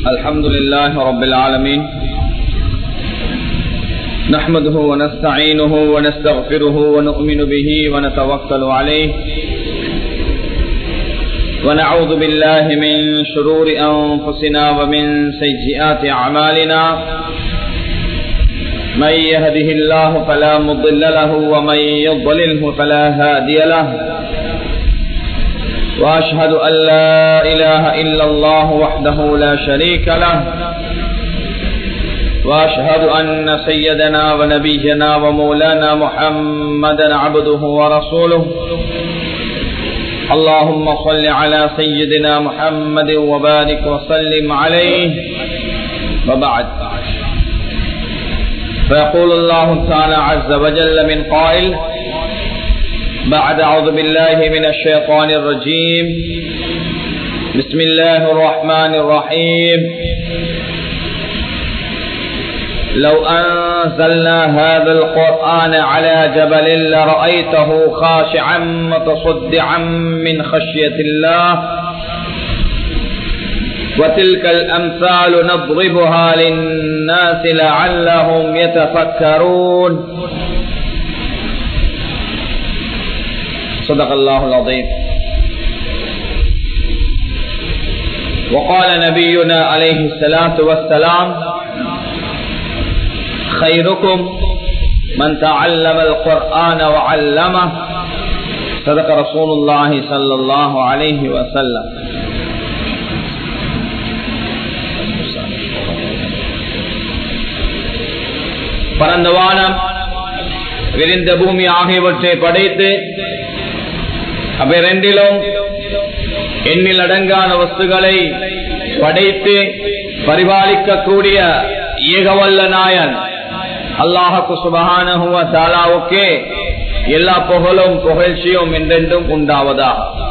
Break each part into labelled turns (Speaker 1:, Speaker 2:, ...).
Speaker 1: الحمد لله رب العالمين نحمده ونستعينه ونستغفره ونؤمن به ونتوكل عليه ونعوذ بالله من شرور أنفسنا ومن سيئات أعمالنا من يهده الله فلا مضل له ومن يضلله فلا هادي له وأشهد أن لا إله إلا الله وحده لا شريك له وأشهد أن سيدنا ونبينا ومولانا محمدا عبده ورسوله اللهم صل على سيدنا محمد وبارك وسلم عليه وبعد فيقول الله تعالى عز وجل من قائل بعد أعوذ بالله من الشيطان الرجيم بسم الله الرحمن الرحيم لو أنزلنا هذا القرآن على جبل لرأيته خاشعا متصدعا من خشية الله وتلك الأمثال نضربها للناس لعلهم يتفكرون صدق الله العظيم وقال نبينا عليه الصلاة والسلام خيركم من تعلم القرآن وعلمه صدق رسول الله صلى الله عليه وسلم பரந்த வானம் விரிந்த பூமி ஆகியவற்றை படைத்து அவை ரெண்டிலும் எண்ணில் அடங்கான வஸ்துகளை படைத்து பரிபாலிக்கக்கூடிய ஏகவல்ல நாயன் அல்லாஹு சுபகானுவ தாலாவுக்கே எல்லா புகழும் புகழ்ச்சியும் என்றென்றும் உண்டாவதா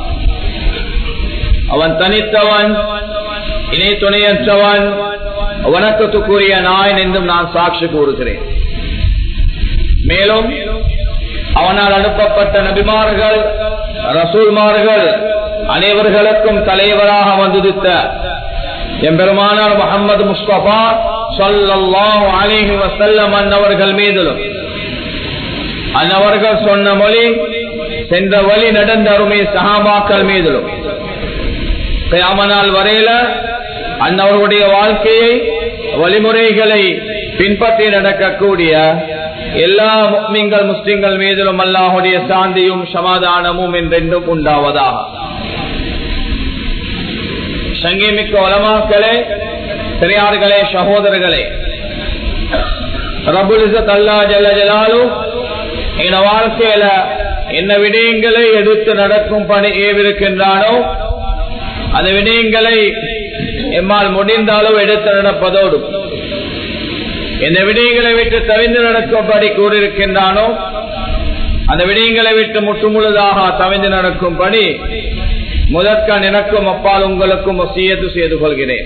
Speaker 1: அவன் தனித்தவன் இணை துணையற்றவன் வணக்கத்துக்குரிய நாயன் என்றும் நான் சாட்சி கூறுகிறேன் மேலும் அவனால் அனுப்பப்பட்ட நபிமார்கள் ரசூல்மார்கள் அனைவர்களுக்கும் தலைவராக வந்துதித்த எம்பெருமானார் முகமது முஸ்தபா சொல்லல்லாஹு அலிஹி வசல்லம் அன்னவர்கள் மீதிலும் அன்னவர்கள் சொன்ன மொழி சென்ற வழி நடந்த அருமை சகாபாக்கள் மீதிலும் கயாமனால் வரையில அன்னவர்களுடைய வாழ்க்கையை வழிமுறைகளை பின்பற்றி நடக்கக்கூடிய எல்லா முஸ்லிம்கள் முஸ்லிம்கள் மீதிலும் அல்லாஹுடைய சாந்தியும் சமாதானமும் என்றென்றும் உண்டாவதாக சங்கீமிக்க உலமாக்களே பெரியார்களே சகோதரர்களே ரபுலிசத் அல்லா ஜல்ல ஜலாலும் என வாழ்க்கையில என்ன விடயங்களை எடுத்து நடக்கும் பணி ஏவிருக்கின்றானோ அந்த விடயங்களை எம்மால் முடிந்த அளவு எடுத்து நடப்பதோடு இந்த விடயங்களை விட்டு தவிந்து நடக்கும்படி கூறியிருக்கின்றானோ அந்த விடயங்களை விட்டு முற்றுமுழுதாக தவிந்து நடக்கும்படி முதற்கான் எனக்கும் அப்பால் உங்களுக்கும் ஒசியத்து செய்து கொள்கிறேன்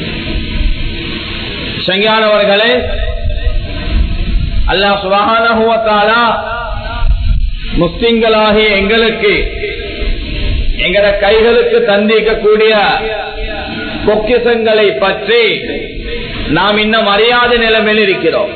Speaker 1: சங்கியானவர்களே அல்லா சுபகானா முஸ்லிம்களாகிய எங்களுக்கு எங்கட கைகளுக்கு தந்திக்கக்கூடிய பொக்கிசங்களை பற்றி நாம் இன்னும் அறியாத நிலைமையில் இருக்கிறோம்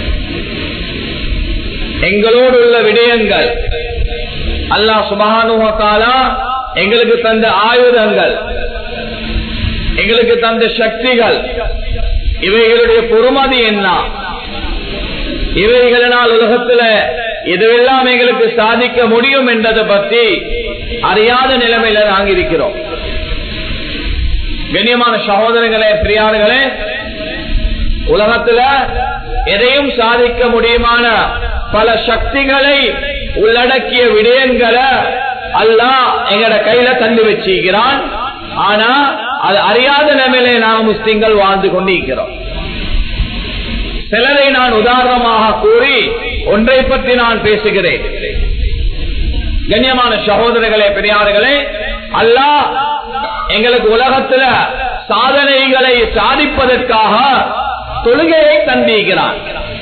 Speaker 1: எங்களோடு உள்ள விடயங்கள் அல்லா சுபகானுவத்தாலா எங்களுக்கு தந்த ஆயுதங்கள் எங்களுக்கு தந்த சக்திகள் இவைகளுடைய பொறுமதி என்ன இவைகளினால் உலகத்துல இதுவெல்லாம் எங்களுக்கு சாதிக்க முடியும் என்றதை பற்றி அறியாத நிலைமையில நாங்க இருக்கிறோம் கண்ணியமான சகோதரர்களே பிரியாளர்களே உலகத்துல எதையும் சாதிக்க முடியுமான பல சக்திகளை உள்ளடக்கிய விடயங்களை அல்லா எங்கட கையில தந்து வச்சிருக்கிறான் ஆனா அது அறியாத நிலைமையிலே நாம் முஸ்லிம்கள் வாழ்ந்து கொண்டிருக்கிறோம் சிலரை நான் உதாரணமாக கூறி ஒன்றை பற்றி நான் பேசுகிறேன் கண்ணியமான சகோதரர்களே பெரியார்களே அல்லா எங்களுக்கு உலகத்துல சாதனைகளை சாதிப்பதற்காக தொழுகையை தந்திருக்கிறான்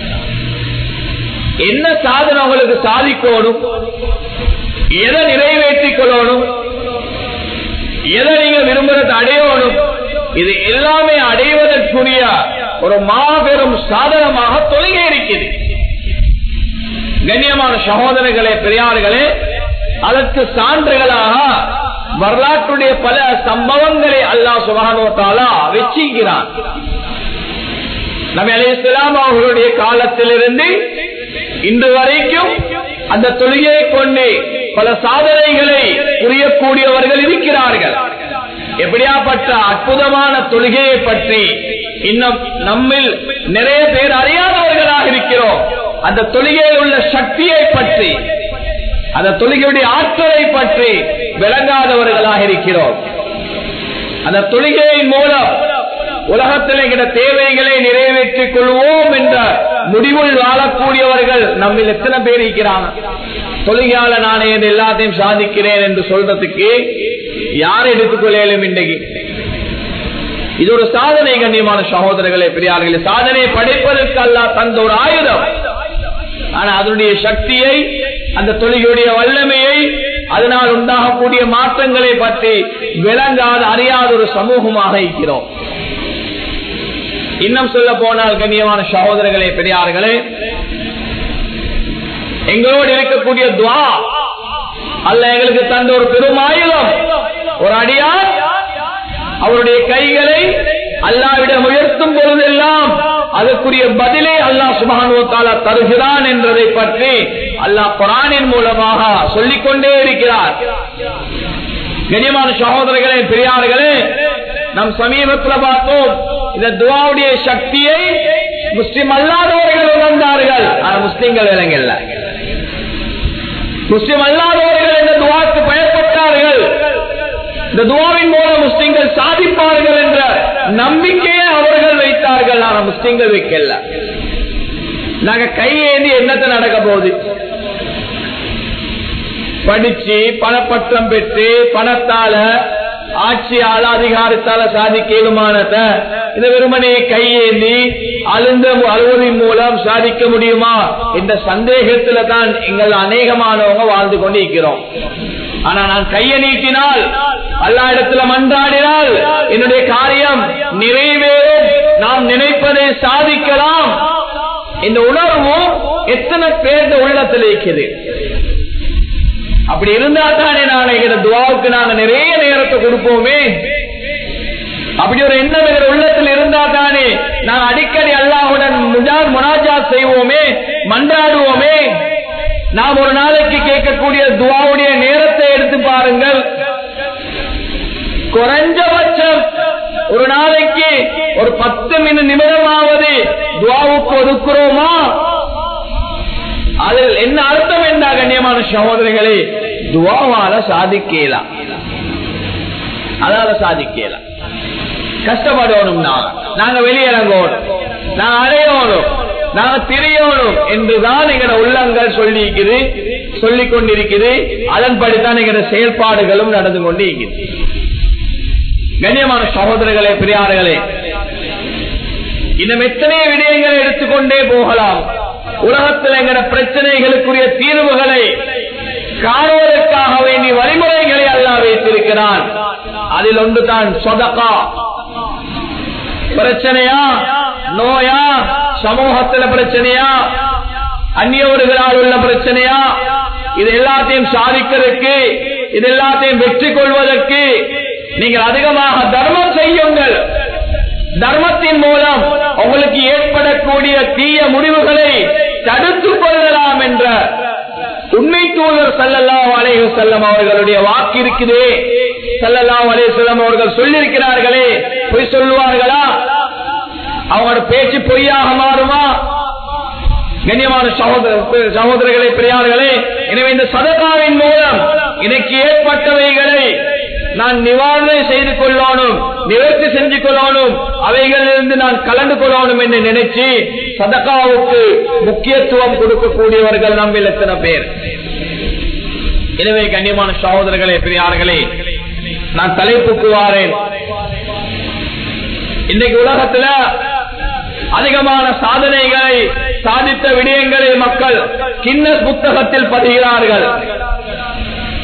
Speaker 1: என்ன சாதனை உங்களுக்கு சாதிக்கணும் எதை நிறைவேற்றிக் கொள்ளணும் எதை நீங்க விரும்புறது அடையணும் இது எல்லாமே அடைவதற்குரிய ஒரு மாபெரும் சாதனமாக தொழுகை இருக்குது கண்ணியமான சகோதரர்களே பெரியார்களே அதற்கு சான்றுகளாக வரலாற்றுடைய பல சம்பவங்களை அல்லாஹ் சுபானுவத்தாலா வச்சிருக்கிறான் நபி அலி இஸ்லாம் அவர்களுடைய காலத்திலிருந்து இன்று வரைக்கும் அந்த தொழுகையை கொண்டு பல சாதனைகளை புரியக்கூடியவர்கள் இருக்கிறார்கள் எப்படியாப்பட்ட அற்புதமான தொழுகையை பற்றி இன்னும் நம்மில் நிறைய பேர் அறியாதவர்களாக இருக்கிறோம் அந்த தொழுகையில் உள்ள சக்தியை பற்றி அந்த தொழுகையுடைய ஆற்றலை பற்றி விளங்காதவர்களாக இருக்கிறோம் அந்த தொழுகையின் மூலம் உலகத்தில் என்கிற தேவைகளை நிறைவேற்றிக் கொள்வோம் என்ற முடிவுள் வாழக்கூடியவர்கள் நம்மில் எத்தனை பேர் இருக்கிறாங்க தொழுகையால நானே எல்லாத்தையும் சாதிக்கிறேன் என்று சொல்றதுக்கு யார் எடுத்துக்கொள்ளும் இன்றைக்கு இது ஒரு சாதனை கண்ணியமான சகோதரர்களே பெரியார்களே சாதனை படைப்பதற்கு அல்ல தந்த ஒரு ஆயுதம் ஆனா அதனுடைய சக்தியை அந்த தொழுகையுடைய வல்லமையை அதனால் உண்டாகக்கூடிய மாற்றங்களை பற்றி விளங்காத அறியாத ஒரு சமூகமாக இருக்கிறோம் இன்னும் சொல்ல போனால் கண்ணியமான சகோதரர்களே பெரியார்களே எங்களோடு இருக்கக்கூடிய துவா அல்ல எங்களுக்கு தந்த ஒரு பெரும் ஆயுதம் ஒரு அடியார் அவருடைய கைகளை அல்லாவிடம் உயர்த்தும் பொழுதெல்லாம் அதற்குரிய பதிலை அல்லாஹ் சுபானுவத்தாலா தருகிறான் என்பதை பற்றி அல்லாஹ் குரானின் மூலமாக சொல்லிக் கொண்டே இருக்கிறார் கனியமான சகோதரர்களே பெரியார்களே நம் சமீபத்தில் பார்த்தோம் இந்த துவாவுடைய சக்தியை முஸ்லிம் அல்லாதவர்கள் உணர்ந்தார்கள் ஆனா முஸ்லிம்கள் விலங்கல்ல முஸ்லிம் அல்லாதவர்கள் இந்த துவாக்கு பயப்பட்டார்கள் இந்த துவாவின் மூலம் முஸ்லிம்கள் சாதிப்பார்கள் என்ற நம்பிக்கையை அவர்கள் வைத்தார்கள் ஆனா முஸ்லிம்கள் வைக்கல நாங்க கையேந்தி என்னத்தை நடக்க போகுது படிச்சு பணப்பற்றம் பெற்று பணத்தால ஆட்சியால அதிகாரத்தால சாதிக்க இயலுமானத இந்த வெறுமனையை கையேந்தி அழுந்த அழுவதின் மூலம் சாதிக்க முடியுமா என்ற சந்தேகத்துல தான் எங்கள் அநேகமானவங்க வாழ்ந்து கொண்டு இருக்கிறோம் ஆனா நான் கையை நீட்டினால் அல்லா இடத்துல மன்றாடினால் என்னுடைய காரியம் நிறைவேறும் நாம் நினைப்பதை சாதிக்கலாம் இந்த உணர்வும் எத்தனை பேர் உள்ளத்தில் இருக்குது அப்படி இருந்தா தானே நான் எங்க துவாவுக்கு நாங்க நிறைய நேரத்தை கொடுப்போமே அப்படி ஒரு எண்ணம் எங்க உள்ளத்தில் இருந்தா தானே நான் அடிக்கடி அல்லாஹுடன் முஜார் முனாஜா செய்வோமே மன்றாடுவோமே நாம் ஒரு நாளைக்கு கேட்கக்கூடிய துவாவுடைய நேரத்தை எடுத்து பாருங்கள் குறைஞ்சபட்சம் ஒரு நாளைக்கு ஒரு பத்து மினி நிமிடமாவது துவாவுக்கு ஒதுக்குறோமா அதில் என்ன அர்த்தம் என்ன கண்ணியமான சகோதரிகளே துவாவால சாதிக்கலாம் அதால சாதிக்கலாம் கஷ்டப்படணும் நான் நாங்க வெளியிறங்கணும் நான் அடையணும் நாங்க திரியணும் என்றுதான் எங்கட உள்ளங்கள் சொல்லியிருக்குது சொல்லிக் கொண்டிருக்குது அதன்படித்தான் எங்கட செயல்பாடுகளும் நடந்து கொண்டு இருக்குது கண்ணியமான சகோதரர்களே பெரியார்களே இன்னும் எத்தனை விடயங்களை எடுத்துக்கொண்டே போகலாம் உலகத்தில் எங்கட பிரச்சனைகளுக்குரிய தீர்வுகளை காணுவதற்காக வேண்டிய வழிமுறைகளை அல்லா வைத்திருக்கிறான் அதில் ஒன்று தான் சொதக்கா பிரச்சனையா நோயா சமூகத்துல பிரச்சனையா அந்நியவர்களால் உள்ள பிரச்சனையா இது எல்லாத்தையும் சாதிக்கிறதுக்கு இது எல்லாத்தையும் வெற்றி கொள்வதற்கு நீங்கள் அதிகமாக தர்மம் செய்யுங்கள் தர்மத்தின் மூலம் உங்களுக்கு ஏற்படக்கூடிய தீய முடிவுகளை தடுத்துக் கொள்ளலாம் என்ற உண்மை தூதர் சல்லல்லா அலேஹு செல்லம் அவர்களுடைய வாக்கு இருக்குதே சல்லல்லா அலே செல்லம் அவர்கள் சொல்லியிருக்கிறார்களே பொய் சொல்லுவார்களா அவங்களோட பேச்சு பொய்யாக மாறுமா கண்ணியமான சகோதர சகோதரர்களே பெரியார்களே எனவே இந்த சதகாவின் மூலம் எனக்கு ஏற்பட்டவைகளை நான் நிவாரணம் செய்து கொள்ளணும் நிவர்த்தி செஞ்சு கொள்ளணும் அவைகளிலிருந்து நான் கலந்து கொள்ளணும் என்று நினைச்சு சதகாவுக்கு முக்கியத்துவம் கொடுக்கக்கூடியவர்கள் நம்மில் எத்தனை பேர் எனவே கண்ணியமான சகோதரர்களே பெரியார்களே நான் தலைப்புக்கு வாரேன் இன்றைக்கு உலகத்துல அதிகமான சாதனைகளை சாதித்த விடயங்களை மக்கள் கின்னஸ் புத்தகத்தில் பதிகிறார்கள்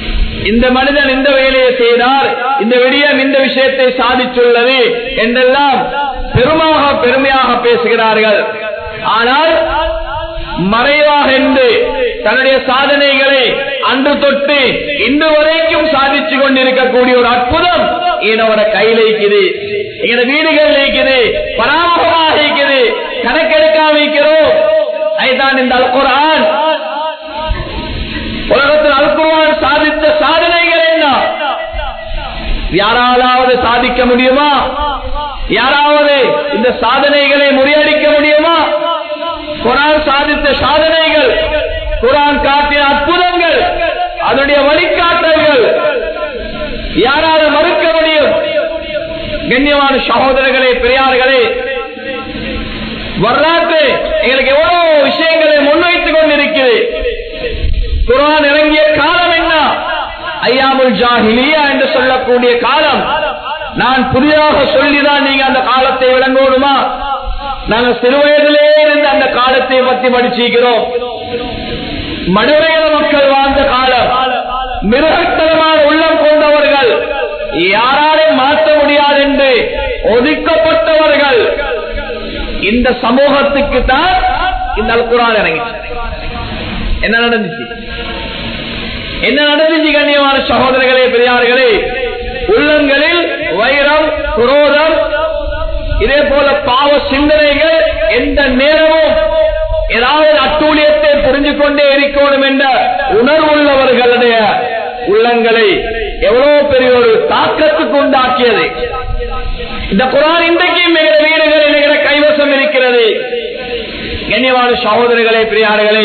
Speaker 1: இந்த மனிதன் இந்த வேலையை செய்தார் இந்த விடியம் இந்த விஷயத்தை சாதித்துள்ளது என்றெல்லாம் பெருமாக பெருமையாக பேசுகிறார்கள் ஆனால் மறைவாக என்று தன்னுடைய சாதனைகளை அன்று தொட்டு இன்று வரைக்கும் சாதிச்சு கொண்டிருக்கக்கூடிய ஒரு அற்புதம் என்னோட கையில இருக்குது எங்க வீடுகள் இருக்குது பராமரமாக இருக்குது கணக்கெடுக்காம இருக்கிறோம் அதுதான் இந்த அல்குரான் உலகத்தில் அல்குரான் சாதித்த சாதனைகள் என்ன யாராலாவது சாதிக்க முடியுமா யாராவது இந்த சாதனைகளை முறியடிக்க முடியுமா குரான் சாதித்த சாதனைகள் குரான் காட்டிய அற்புதங்கள் அதனுடைய வழிகாட்டல்கள் யாரால மறுக்க முடியும் கண்ணியமான சகோதரர்களே பெரியார்களே வரலாற்று எங்களுக்கு எவ்வளவு விஷயங்களை முன்வைத்துக் கொண்டிருக்கிறது குரான் இறங்கிய காலம் என்ன ஐயாமுல் ஜாஹிலியா என்று சொல்லக்கூடிய காலம் நான் புதிதாக சொல்லிதான் நீங்க அந்த காலத்தை விளங்கணுமா நாங்க சிறு வயதிலே இருந்து அந்த காலத்தை பத்தி படிச்சிருக்கிறோம் மடுவையில மக்கள் வாழ்ந்த காலம் மிருகத்தனமான உள்ளம் கொண்டவர்கள் யாராலையும் மாற்ற முடியாது என்று ஒதுக்கப்பட்டவர்கள் இந்த சமூகத்துக்கு தான் இந்த அல்குரான் இறங்கிச்சு என்ன நடந்துச்சு என்ன நடந்துச்சு கண்ணியமான சகோதரர்களே பெரியார்களே உள்ளங்களில் வைரம் குரோதம் இதே போல பாவ சிந்தனைகள் எந்த நேரமும் ஏதாவது அட்டூழியத்தை புரிஞ்சு கொண்டே இருக்கணும் என்ற உணர்வுள்ளவர்களுடைய உள்ளங்களை எவ்வளவு பெரிய ஒரு தாக்கத்துக்கு உண்டாக்கியது இந்த குரான் இன்றைக்கும் எங்கள் வீடுகளில் எங்களை கைவசம் இருக்கிறது கண்ணியமான சகோதரர்களே பிரியார்களே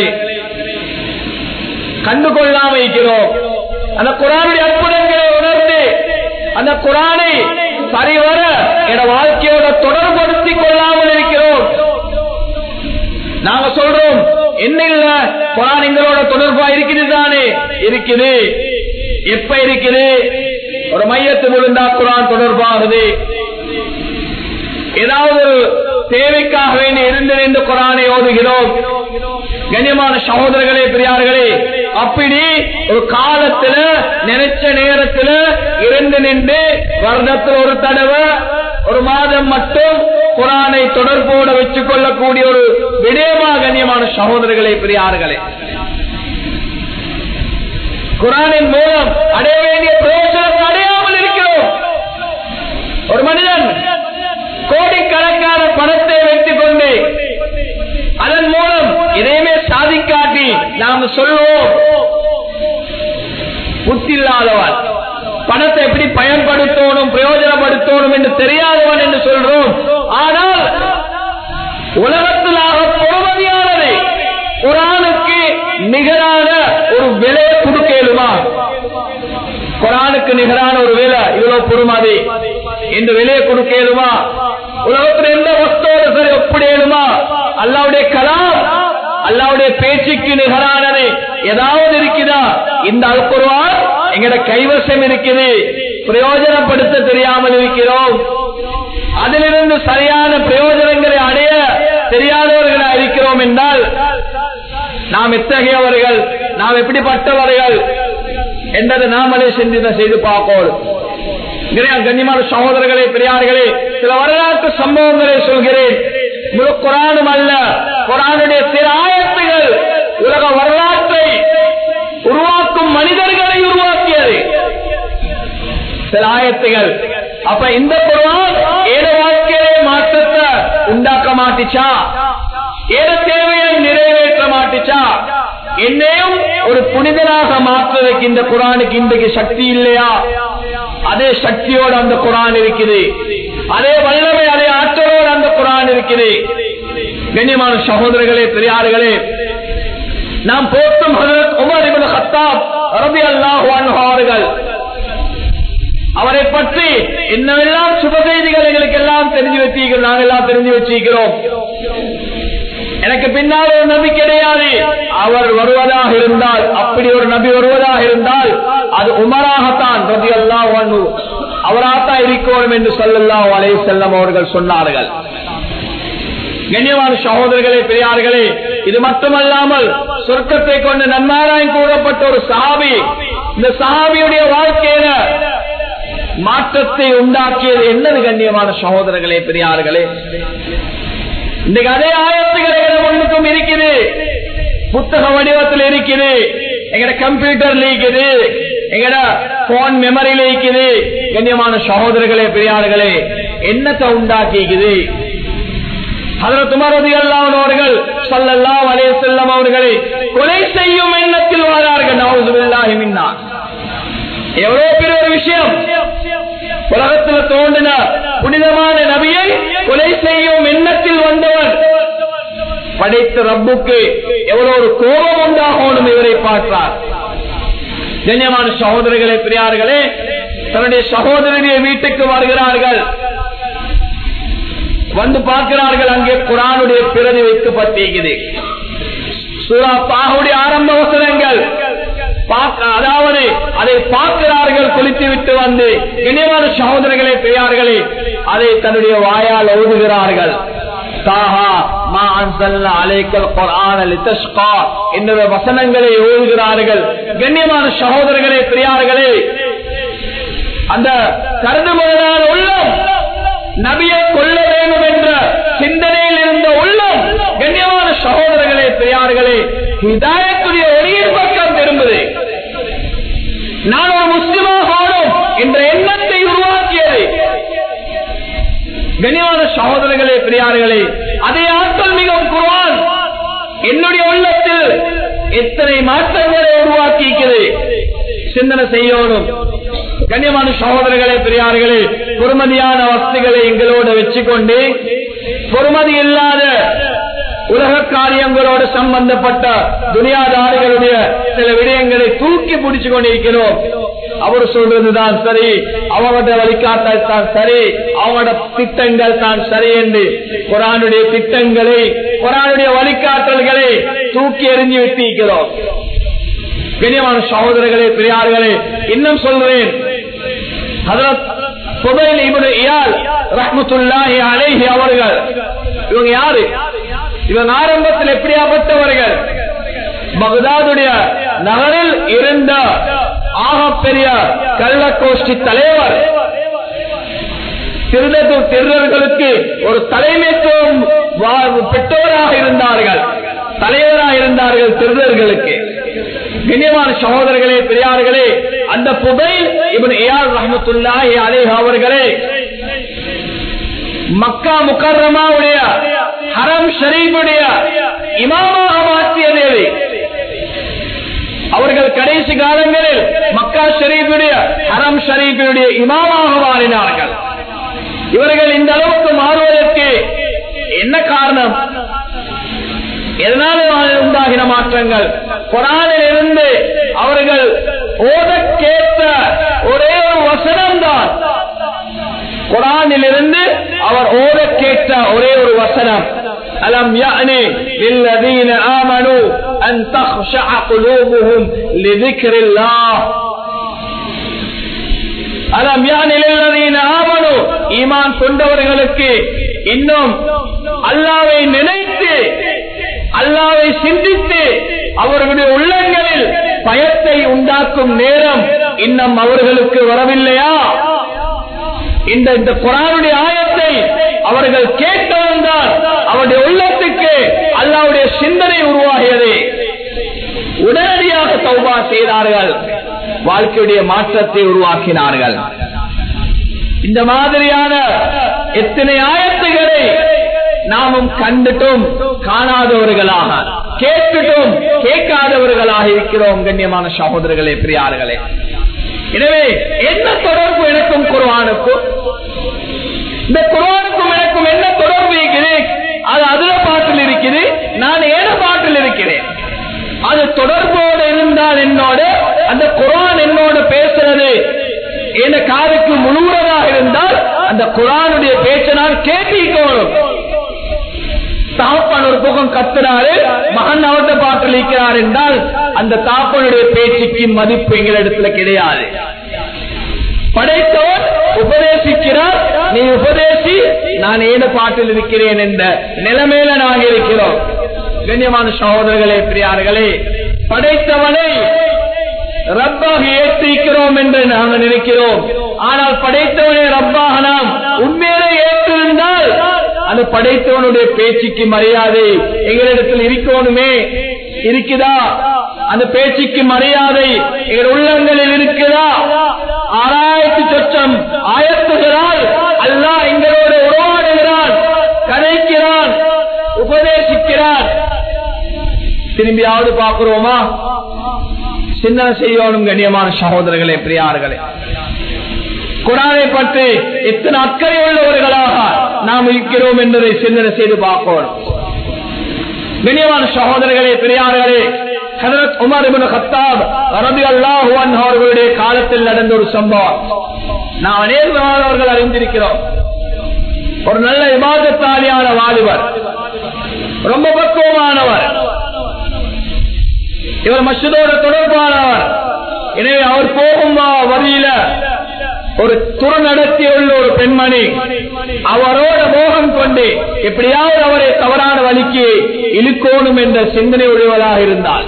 Speaker 1: கண்டு கொள்ளாம இருக்கிறோம் அந்த குரானுடைய அற்புதங்களை உணர்ந்து அந்த குரானை சரிவர என வாழ்க்கையோட தொடர்படுத்தி கொள்ளாமல் இருக்கிறோம் நாங்க சொல்றோம் என்ன இல்ல குரான் எங்களோட தொடர்பா இருக்குது தானே இருக்குது எப்ப இருக்குது ஒரு மையத்து விழுந்தா குரான் தொடர்பாகுது ஏதாவது ஒரு தேவைக்காக வேண்டி இருந்து நின்று குரானை ஓதுகிறோம் கண்ணியமான சகோதரர்களே பெரியார்களே அப்படி ஒரு காலத்துல நினைச்ச நேரத்துல இருந்து நின்று வருடத்தில் ஒரு தடவை ஒரு மாதம் மட்டும் குரானை தொடர்போட வச்சுக் கொள்ளக்கூடிய ஒரு விடயமா கண்ணியமான சகோதரர்களே பெரியார்களே குரானின் மூலம் அடைய வேண்டிய பிரயோஜனம் அடையாமல் இருக்கிறோம் ஒரு மனிதன் கோடிக்கணக்கான பணத்தை வைத்துக் கொண்டு அதன் மூலம் இதையுமே சாதிக்காட்டி நாம் சொல்லுவோம் புத்தில்லாதவன் பணத்தை எப்படி பயன்படுத்தணும் பிரயோஜனப்படுத்தணும் என்று தெரியாதவன் என்று சொல்றோம் ஆனால் உலகத்திலாக பொறுமதியானது குரானுக்கு நிகரான ஒரு விலையை கொடுக்கலுமா குரானுக்கு நிகரான ஒரு வேலை இவ்வளவு பொறுமதி என்று விலையை கொடுக்கலுமா உலகத்தில் எந்த வஸ்தோடு சரி ஒப்பிடலுமா அல்லாவுடைய கலாம் அல்லாவுடைய பேச்சுக்கு நிகரானது ஏதாவது இருக்குதா இந்த அல்குருவான் எங்கட கைவசம் இருக்குது பிரயோஜனப்படுத்த தெரியாமல் இருக்கிறோம் அதிலிருந்து சரியான பிரயோஜனங்களை அடைய தெரியாதவர்களா இருக்கிறோம் என்றால் நாம் எத்தகையவர்கள் நாம் எப்படிப்பட்டவர்கள் என்றதை நாமளே சிந்தின செய்து பார்ப்போம் கண்ணியமான சகோதரர்களே பெரியார்களே சில வரலாற்று சம்பவங்களை சொல்கிறேன் முழு குரானும் அல்ல குரானுடைய சில ஆயத்துகள் உலக வரலாற்றை உருவாக்கும் மனிதர்களை உருவாக்கியது சில ஆயத்துகள் அப்ப இந்த குரான் ஏழ வாழ்க்கையிலே மாற்றத்தை உண்டாக்க மாட்டிச்சா ஏழ தேவையை நிறைவேற்ற மாட்டிச்சா என்னையும் ஒரு புனிதனாக மாற்றுவதற்கு இந்த குரானுக்கு இன்றைக்கு சக்தி இல்லையா அதே சக்தியோடு அந்த குரான் இருக்குது அதே வல்லமை அதே ஆற்றலோடு அந்த குரான் இருக்குது கண்ணியமான சகோதரர்களே பெரியார்களே நாம் போற்றும் உமர் இவன் ஹத்தாப் ரபி அல்லாஹ் அவரை பற்றி என்னவெல்லாம் சுப செய்திகள் எங்களுக்கு எல்லாம் தெரிஞ்சு வச்சிருக்கிறோம் நாங்கள் எல்லாம் தெரிஞ்சு வச்சிருக்கிறோம் எனக்கு பின்னால் ஒரு நபி கிடையாது அவர் வருவதாக இருந்தால் அப்படி ஒரு நபி வருவதாக இருந்தால் அது உமராகத்தான் ரபி அல்லாஹ் அவராகத்தான் இருக்கணும் என்று சொல்லல்லா அலை செல்லம் அவர்கள் சொன்னார்கள் கண்ணியமான சகோதரர்களே பெரியார்களே இது மட்டுமல்லாமல் சொர்க்கத்தை கொண்டு நன்மாராயம் கூறப்பட்ட ஒரு சாபி இந்த சஹாபியுடைய வாழ்க்கையில மாற்றத்தை உண்டாக்கியது என்னது கண்ணியமான சகோதரர்களே பெரியார்களே இன்றைக்கு அதே ஆயத்துக்களை முன்னுக்கும் இருக்குது புத்தக வடிவத்தில் இருக்குது எங்கட கம்ப்யூட்டர்ல இருக்குது எங்கட போன் மெமரியில இருக்குது கண்ணியமான சகோதரர்களே பெரியார்களே என்னத்தை உண்டாக்கிக்குது அவர்கள் சொல்லல்லாம் அலே செல்லம் அவர்களை கொலை செய்யும் எண்ணத்தில் வாழார்கள் நவசுல்லாஹி மின்னா எவ்வளவு பெரிய ஒரு விஷயம் உலகத்துல தோன்றின புனிதமான நபியை கொலை செய்யும் எண்ணத்தில் வந்தவர் படைத்த ரப்புக்கு எவ்வளவு ஒரு கோபம் உண்டாகணும் இவரை பார்த்தார் கண்ணியமான சகோதரர்களே பெரியார்களே தன்னுடைய சகோதரனுடைய வீட்டுக்கு வருகிறார்கள் வந்து பார்க்கிறார்கள் அங்கே குரானுடைய பிரதி வைக்கப்பட்டிருக்குது சூரா பாகுடைய ஆரம்ப வசனங்கள் அதாவது அதை பார்க்கிறார்கள் குளித்து விட்டு வந்து இணைவான சகோதரர்களே பெரியார்களே அதை தன்னுடைய வாயால் ஓதுகிறார்கள் வசனங்களை ஓதுகிறார்கள் கண்ணியமான சகோதரர்களே பெரியார்களே அந்த கருதுமுறையான உள்ளம் நபியை கொள்ள வேண்டும் என்ற சிந்தனையில் இருந்த உள்ளம் கண்ணியமான சகோதரர்களே பெரியார்களே இதாயத்துடைய ஒளியின் பக்கம் திரும்புது நான் ஒரு முஸ்லிமாக ஆனோம் என்ற எண்ணத்தை உருவாக்கியது கண்ணியமான சகோதரர்களே பெரியார்களே அதே ஆற்றல் மிகவும் குருவான் என்னுடைய உள்ளத்தில் எத்தனை மாற்றங்களை உருவாக்கிக்கிறது சிந்தனை செய்யணும் கண்ணியமான சகோதரர்களே பெரியார்களே பொறுமதியான வசதிகளை எங்களோட வச்சுக்கொண்டு பொறுமதி இல்லாத உலக காரியங்களோடு சம்பந்தப்பட்ட துனியாதாரிகளுடைய சில விடயங்களை தூக்கி பிடிச்சு கொண்டிருக்கிறோம் அவர் சொல்றதுதான் சரி அவங்களோட வழிகாட்டல் தான் சரி அவங்களோட திட்டங்கள் தான் சரி என்று குரானுடைய திட்டங்களை குரானுடைய வழிகாட்டல்களை தூக்கி எறிஞ்சு விட்டிருக்கிறோம் கண்ணியமான சகோதரர்களே பெரியார்களே இன்னும் சொல்றேன் அவர்கள் இவங்க யாரு இவங்க ஆரம்பத்தில் எப்படியாப்பட்டவர்கள் பகதாதுடைய நகரில் இருந்த ஆகப்பெரிய கள்ளக்கோஷ்டி தலைவர் திருடத்தூர் திருடர்களுக்கு ஒரு தலைமைத்துவம் பெற்றோராக இருந்தார்கள் தலைவராக இருந்தார்கள் திருடர்களுக்கு கண்ணியமான சகோதரர்களே பெரியார்களே அந்த புகையில் இவன் ஏஆர் ரஹமத்துல்லாஹி அலேஹ் அவர்களே மக்கா முக்கர்ரமாவுடைய ஹரம் ஷரீஃபுடைய இமாமாக மாற்றிய தேவை அவர்கள் கடைசி காலங்களில் மக்கா ஷரீஃபுடைய ஹரம் ஷரீஃபுடைய இமாமாக மாறினார்கள் இவர்கள் இந்த அளவுக்கு மாறுவதற்கு என்ன காரணம் எதனால உண்டாகின மாற்றங்கள் குரானில் இருந்து அவர்கள் ஓத கேட்ட ஒரே ஒரு வசனம் தான் குரானில் இருந்து அவர் ஓத கேட்ட ஒரே ஒரு வசனம் ألم يأني للذين آمنوا أن تخشع قلوبهم لذكر الله அலம் யானில் ஆமனு ஈமான் கொண்டவர்களுக்கு இன்னும் அல்லாவை நினைத்து அல்லாவை சிந்தித்து அவர்களுடைய உள்ளங்களில் பயத்தை உண்டாக்கும் நேரம் இன்னும் அவர்களுக்கு வரவில்லையா இந்த இந்த குரானுடைய ஆயத்தை அவர்கள் கேட்டவன் தான் அவருடைய உள்ளத்துக்கு அல்லாவுடைய சிந்தனை உருவாகியது உடனடியாக சௌபா செய்தார்கள் வாழ்க்கையுடைய மாற்றத்தை உருவாக்கினார்கள் இந்த மாதிரியான எத்தனை ஆயத்துகளை நாமும் கண்டுட்டும் காணாதவர்களாக கேட்டுட்டும் கேட்காதவர்களாக இருக்கிறோம் கண்ணியமான சகோதரர்களே பிரியார்களே எனவே என்ன தொடர்பு எனக்கும் குர்வானுக்கும் இந்த குர்வானுக்கும் எனக்கும் என்ன தொடர்பு இருக்கிறேன் அது அதுல பாட்டில் இருக்குது நான் ஏன பாட்டில் இருக்கிறேன் அது தொடர்போடு இருந்தால் என்னோட அந்த குரான் என்னோட பேசுறது என காதுக்கு முழுவதாக இருந்தால் அந்த குரானுடைய பேச்சை நான் கேட்டிக்கணும் தாப்பன் ஒரு பக்கம் கத்துறாரு மகன் அவர்த பாட்டில் இருக்கிறார் என்றால் அந்த தாப்பனுடைய பேச்சுக்கு மதிப்பு எங்களிடத்துல கிடையாது படைத்தவர் உபதேசிக்கிறார் நீ உபதேசி நான் ஏன பாட்டில் இருக்கிறேன் என்ற நிலைமையில நாங்கள் இருக்கிறோம் கண்ணியமான சகோதரர்களே பிரியார்களே படைத்தவனை ரப்பாக ஏற்றிருக்கிறோம் என்று நாங்கள் நினைக்கிறோம் ஆனால் படைத்தவனே ரப்பாக நாம் உண்மையிலே ஏற்றிருந்தால் அந்த படைத்தவனுடைய பேச்சுக்கு மரியாதை எங்களிடத்தில் இருக்கணுமே இருக்குதா அந்த பேச்சுக்கு மரியாதை எங்கள் உள்ளங்களில் இருக்குதா ஆறாயிரத்தி சொச்சம் ஆயத்துகிறால் அல்லாஹ் எங்களோடு உருவாடுகிறான் கதைக்கிறான் உபதேசிக்கிறான் திரும்பியாவது பார்க்கிறோமா சிந்தனை செய்யணும் கண்ணியமான சகோதரர்களே பிரியார்களே குரானை பற்றி எத்தனை அக்கறை உள்ளவர்களாக நாம் இருக்கிறோம் என்பதை சிந்தனை செய்து பார்க்கணும் கண்ணியமான சகோதரர்களே பெரியார்களே ஹதரத் உமர் இப்னு கத்தாப் ரலியல்லாஹு அன்ஹு அவர்களுடைய காலத்தில் நடந்த ஒரு சம்பவம் நாம் அநேகமானவர்கள் அறிந்திருக்கிறோம் ஒரு நல்ல விவாதத்தாலியான வாலிபர் ரொம்ப பக்குவமானவர் இவர் மசிதோட தொடர்பானவர் எனவே அவர் போகும் வழியில ஒரு துரு நடத்தியுள்ள ஒரு பெண்மணி அவரோட மோகம் கொண்டு எப்படியாவது அவரை தவறான வழிக்கு இழுக்கோணும் என்ற சிந்தனை உடையவராக இருந்தால்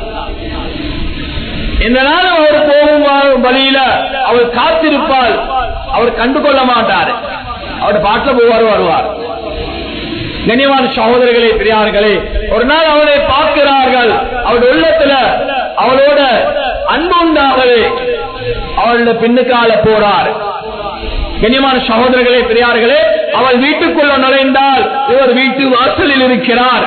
Speaker 1: இந்த நாளும் அவர் போகும் வழியில அவர் காத்திருப்பால் அவர் கண்டுகொள்ள மாட்டார் அவர் பாட்டில் போவார் வருவார் கனிவான சகோதரர்களே பெரியார்களே ஒரு நாள் அவளை பார்க்கிறார்கள் அவருடைய உள்ளத்துல அவளோட அன்பு உண்டாகவே அவளோட பின்னுக்கால போறார் கண்ணியமான சகோதரர்களே பெரியார்களே அவள் வீட்டுக்குள்ள நுழைந்தால் இவர் வீட்டு வாசலில் இருக்கிறார்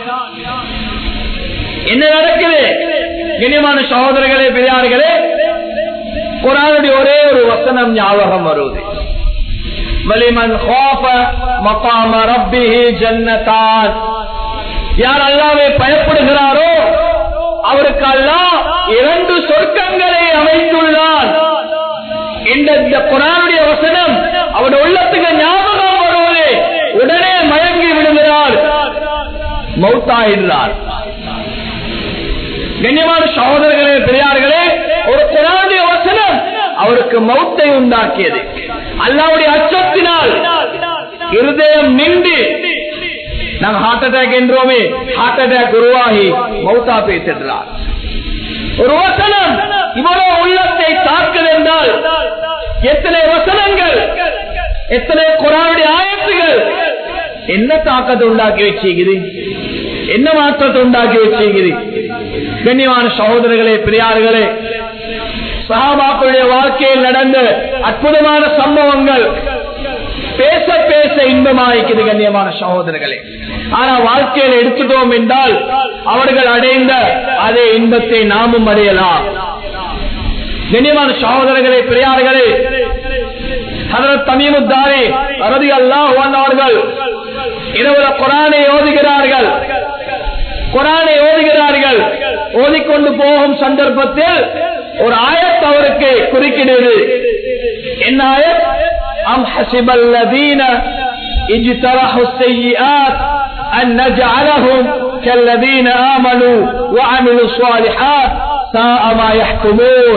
Speaker 1: என்ன நடக்குது கண்ணியமான சகோதரர்களே பெரியார்களே குரானுடைய ஒரே ஒரு வசனம் ஞாபகம் வருவது வலிமன் மகாம ரப்பிஹி ஜன்னதான் யார் அல்லாவே பயப்படுகிறாரோ அவருக்கு அல்லாஹ் இரண்டு சொர்க்கங்களை அமைத்துள்ளான் இந்த குரானுடைய வசனம் அவருடைய உள்ளத்துக்கு ஞாபகம் வருவது உடனே மயங்கி விடுகிறார் மௌத்தாயிடுறார் கண்ணியமான சகோதரர்களே பெரியார்களே ஒரு குரானுடைய வசனம் அவருக்கு மௌத்தை உண்டாக்கியது அல்லாவுடைய அச்சத்தினால் இருதயம் நின்று நாங்க ஹார்ட் அட்டாக் என்றோமே ஹார்ட் அட்டாக் உருவாகி மௌத்தா பேசிடுறார் ஒரு வசனம் இவ்வளவு உள்ளத்தை தாக்குது என்றால் எத்தனை வசனங்கள் எத்தனை குரானுடைய ஆயத்துகள் என்ன தாக்கத்தை உண்டாக்கி வச்சுக்குது என்ன மாற்றத்தை உண்டாக்கி வச்சுக்குது கண்ணியமான சகோதரர்களே பெரியார்களே சகாபாக்களுடைய வாழ்க்கையில் நடந்த அற்புதமான சம்பவங்கள் பேச பேச இன்பமாய்க்குது கண்ணியமான சகோதரர்களே ஆனா வாழ்க்கையில் எடுத்துட்டோம் என்றால் அவர்கள் அடைந்த அதே இன்பத்தை நாமும் அடையலாம் கண்ணியமான சகோதரர்களே பெரியார்களே ஹதரத் தமீமுத்தாரி அரதி அல்லாஹ் அவர்கள் இரவுல குரானை ஓதுகிறார்கள் குரானை ஓதுகிறார்கள் ஓதிக்கொண்டு போகும் சந்தர்ப்பத்தில் ஒரு ஆயத் அவருக்கு குறுக்கிடுது என்ன ஆயத் அம் ஹசிபல்லதீன اجترحوا السيئات أن نجعلهم كالذين آمنوا وعملوا الصالحات ساء ما يحكمون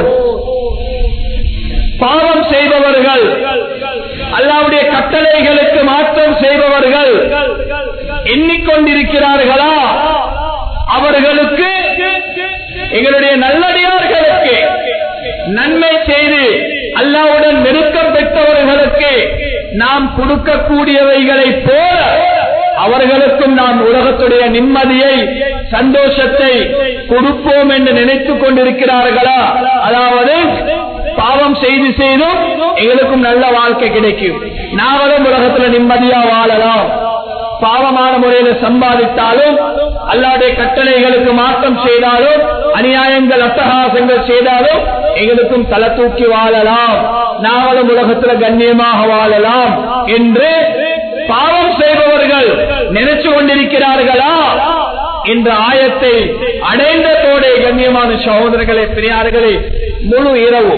Speaker 1: பாவம் செய்பவர்கள் அல்லாவுடைய கட்டளைகளுக்கு மாற்றம் செய்பவர்கள் எண்ணிக்கொண்டிருக்கிறார்களா அவர்களுக்கு எங்களுடைய நல்லடியார்களுக்கு நன்மை செய்து அல்லாவுடன் நெருக்கம் பெற்றவர்களுக்கு நாம் கொடுக்கக்கூடியவைகளை போல அவர்களுக்கும் நாம் உலகத்துடைய நிம்மதியை சந்தோஷத்தை கொடுப்போம் என்று நினைத்துக் கொண்டிருக்கிறார்களா அதாவது பாவம் செய்து செய்தும் எங்களுக்கும் நல்ல வாழ்க்கை கிடைக்கும் நாங்களும் உலகத்துல நிம்மதியா வாழலாம் பாவமான முறையில சம்பாதித்தாலும் அல்லாடைய கட்டளைகளுக்கு மாற்றம் செய்தாலும் அநியாயங்கள் அட்டகாசங்கள் செய்தாலும் எங்களுக்கும் தலை தூக்கி வாழலாம் நாங்களும் உலகத்துல கண்ணியமாக வாழலாம் என்று பாவம் செய்பவர்கள் நினைச்சு கொண்டிருக்கிறார்களா என்ற ஆயத்தை அடைந்ததோட கண்ணியமான சகோதரர்களே பெரியார்களே முழு இரவு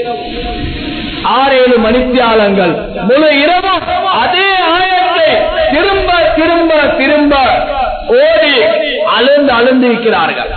Speaker 1: ஆறேழு மணித்தியாலங்கள் முழு இரவும் அதே ஆயத்தை திரும்ப திரும்ப திரும்ப ஓடி அழுந்து அழுந்து இருக்கிறார்கள்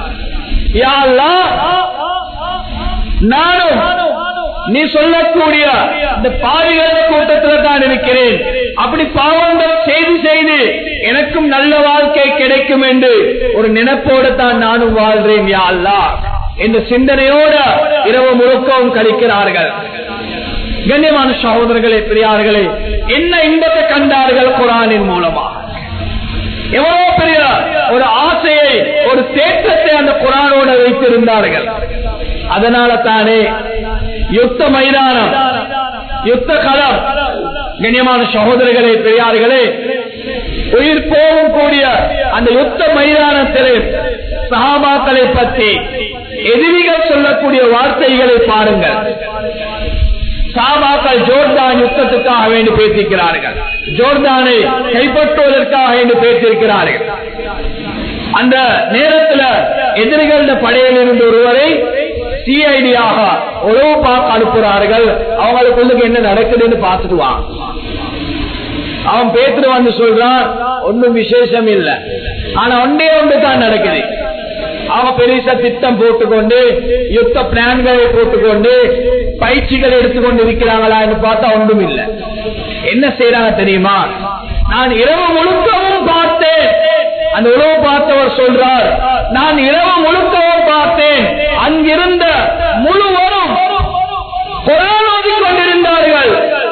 Speaker 1: நானும் நீ சொல்லக்கூடிய இந்த பாவிகள் கூட்டத்தில் தான் இருக்கிறேன் அப்படி பாவங்கள் செய்து செய்து எனக்கும் நல்ல வாழ்க்கை கிடைக்கும் என்று ஒரு நினைப்போடு தான் நானும் வாழ்றேன் யா அல்லா என்ற சிந்தனையோட இரவு முழுக்கவும் கழிக்கிறார்கள் கண்ணியமான சகோதரர்களே பெரியார்களே என்ன இன்பத்தை கண்டார்கள் குரானின் மூலமாக எவ்வளவு பெரிய ஒரு ஆசையை ஒரு தேற்றத்தை அந்த குரானோட வைத்திருந்தார்கள் அதனால தானே யுத்த மைதானம் யுத்த களம் கண்ணியமான சகோதரர்களே பெரியார்களே உயிர் போகும் கூடிய அந்த யுத்த மைதானத்திலே சகாபாக்களை பற்றி எதிரிகள் சொல்லக்கூடிய வார்த்தைகளை பாருங்கள் சாபாக்கள் ஜோர்தான் யுத்தத்துக்காக வேண்டி பேசியிருக்கிறார்கள் ஜோர்தானை கைப்பற்றுவதற்காக வேண்டி பேசியிருக்கிறார்கள் அந்த நேரத்தில் எதிரிகள படையில் இருந்து ஒருவரை சிஐடியாக உறவு பார்க்க அனுப்புகிறார்கள் அவங்களுக்குள்ளுக்கு என்ன நடக்குதுன்னு பார்த்துட்டு வாங்க அவன் பேத்துட்டு வந்து சொல்றான் ஒன்னும் விசேஷம் இல்ல ஆனா ஒன்றே ஒன்று தான் நடக்குது அவன் பெருசா திட்டம் போட்டுக்கொண்டு யுத்த பிளான்களை போட்டுக்கொண்டு பயிற்சிகள் எடுத்துக்கொண்டு இருக்கிறாங்களான்னு பார்த்தா ஒன்றும் இல்ல என்ன செய்யறாங்க தெரியுமா நான் இரவு முழுக்கவும் பார்த்தேன் அந்த உறவு பார்த்தவர் சொல்றார் நான் இரவு முழுக்கவும் பார்த்தேன் அங்கிருந்த முழுவதும் குரான் ஓதிக் கொண்டிருந்தார்கள்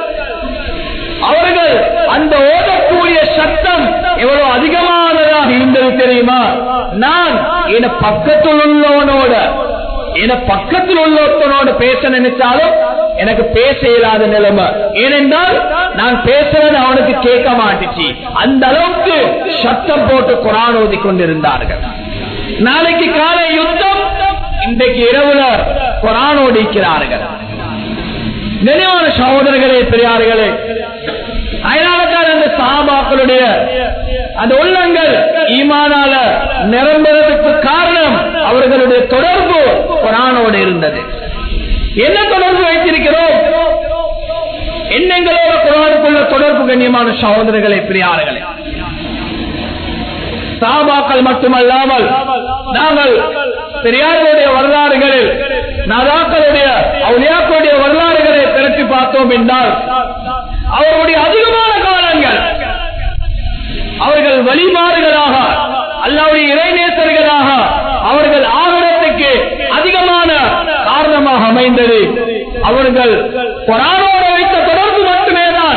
Speaker 1: அவர்கள் அந்த ஓதக்கூடிய சத்தம் எவ்வளவு அதிகமானதாக இருந்தது தெரியுமா நான் என பக்கத்தில் உள்ளவனோட என பக்கத்தில் உள்ளவனோட பேச நினைச்சாலும் எனக்கு பேச இயலாத நிலைமை ஏனென்றால் நான் பேசுறது அவனுக்கு கேட்க மாட்டுச்சு அந்த அளவுக்கு சத்தம் போட்டு குரான் ஓதி கொண்டிருந்தார்கள் நாளைக்கு காலை யுத்தம் இன்றைக்கு இரவுல குரான் ஓடிக்கிறார்கள் நினைவான சகோதரர்களே பெரியார்களே அதனால்தான் அந்த சாபாக்களுடைய அந்த உள்ளங்கள் ஈமானால நிரம்புறதுக்கு காரணம் அவர்களுடைய தொடர்பு குரானோடு இருந்தது என்ன தொடர்பு வைத்திருக்கிறோம் எண்ணங்களோட குரானுக்குள்ள தொடர்பு கண்ணியமான சகோதரர்களே பெரியார்களே சாபாக்கள் மட்டுமல்லாமல் நாங்கள் பெரியார்களுடைய வரலாறுகளில் நதாக்களுடைய அவளியாக்களுடைய வரலாறுகளை திரட்டி பார்த்தோம் என்றால் அவருடைய அதிகமான காலங்கள் அவர்கள் வழிமாறுகளாக அல்லாவுடைய இறைநேசர்களாக அவர்கள் ஆகலத்துக்கு அதிகமான காரணமாக அமைந்தது அவர்கள் கொரானோட வைத்த தொடர்பு மட்டுமே தான்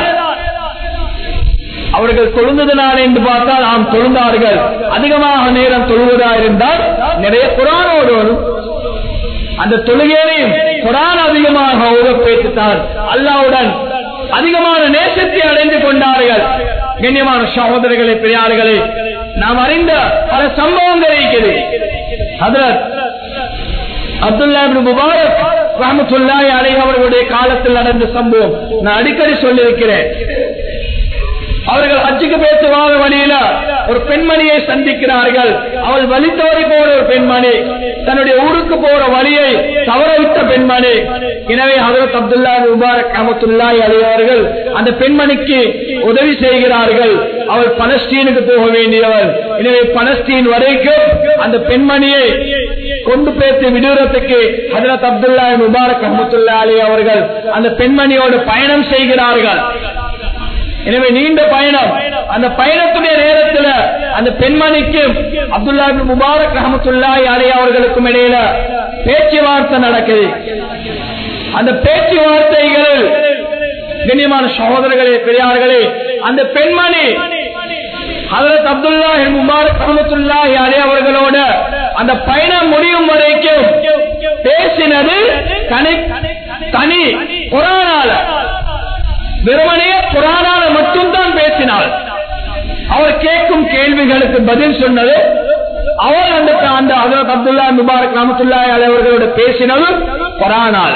Speaker 1: அவர்கள் தொழுந்ததனால் என்று பார்த்தால் நாம் தொழுந்தார்கள் அதிகமாக நேரம் தொழுவதா இருந்தால் நிறைய குரானோடு அந்த தொழுகையிலையும் குரான் அதிகமாக ஓத பேசித்தார் அல்லாவுடன் அதிகமான நேசத்தை அடைந்து கொண்டார்கள் கண்ணியமான சகோதரர்களே பெரியார்களே நாம் அறிந்த பல சம்பவங்கள் இருக்கிறது ஹதரத் அப்துல்லா முபாரக் ரஹமத்துல்லாய் அலை அவர்களுடைய காலத்தில் நடந்த சம்பவம் நான் அடிக்கடி சொல்லியிருக்கிறேன் அவர்கள் அச்சுக்கு பேசுவாங்க வழியில ஒரு பெண்மணியை சந்திக்கிறார்கள் அவள் வழி தவறி போற ஒரு பெண்மணி தன்னுடைய ஊருக்கு போற வழியை தவறவிட்ட பெண்மணி எனவே ஹதரத் அப்துல்லா முபாரக் அஹமத்துல்லாய் அலையவர்கள் அந்த பெண்மணிக்கு உதவி செய்கிறார்கள் அவள் பலஸ்தீனுக்கு போக வேண்டியவள் எனவே பலஸ்தீன் வரைக்கும் அந்த பெண்மணியை கொண்டு பேசி விடுறதுக்கு ஹதரத் அப்துல்லா முபாரக் அஹமத்துல்லா அலி அவர்கள் அந்த பெண்மணியோடு பயணம் செய்கிறார்கள் எனவே நீண்ட பயணம் அந்த பயணத்துடைய நேரத்தில் அந்த பெண்மணிக்கு அப்துல்லா முபாரக் ரஹமத்துல்லாய் அலி அவர்களுக்கும் இடையில பேச்சுவார்த்தை நடக்குது அந்த பேச்சுவார்த்தைகள் கண்ணியமான சகோதரர்களே பெரியார்களே அந்த பெண்மணி ஹதரத் அப்துல்லா முபாரக் ரஹமத்துல்லாஹி அலி அவர்களோட அந்த பயணம் முடியும் வரைக்கும் பேசினது தனி தனி குரானால வெறுமனே குரானால மட்டும்தான் பேசினாள் அவர் கேட்கும் கேள்விகளுக்கு பதில் சொன்னது அவர் அந்த அந்த ஹதரத் அப்துல்லா முபாரக் ரஹமத்துல்லாஹி அலி அவர்களோட பேசினது குரானால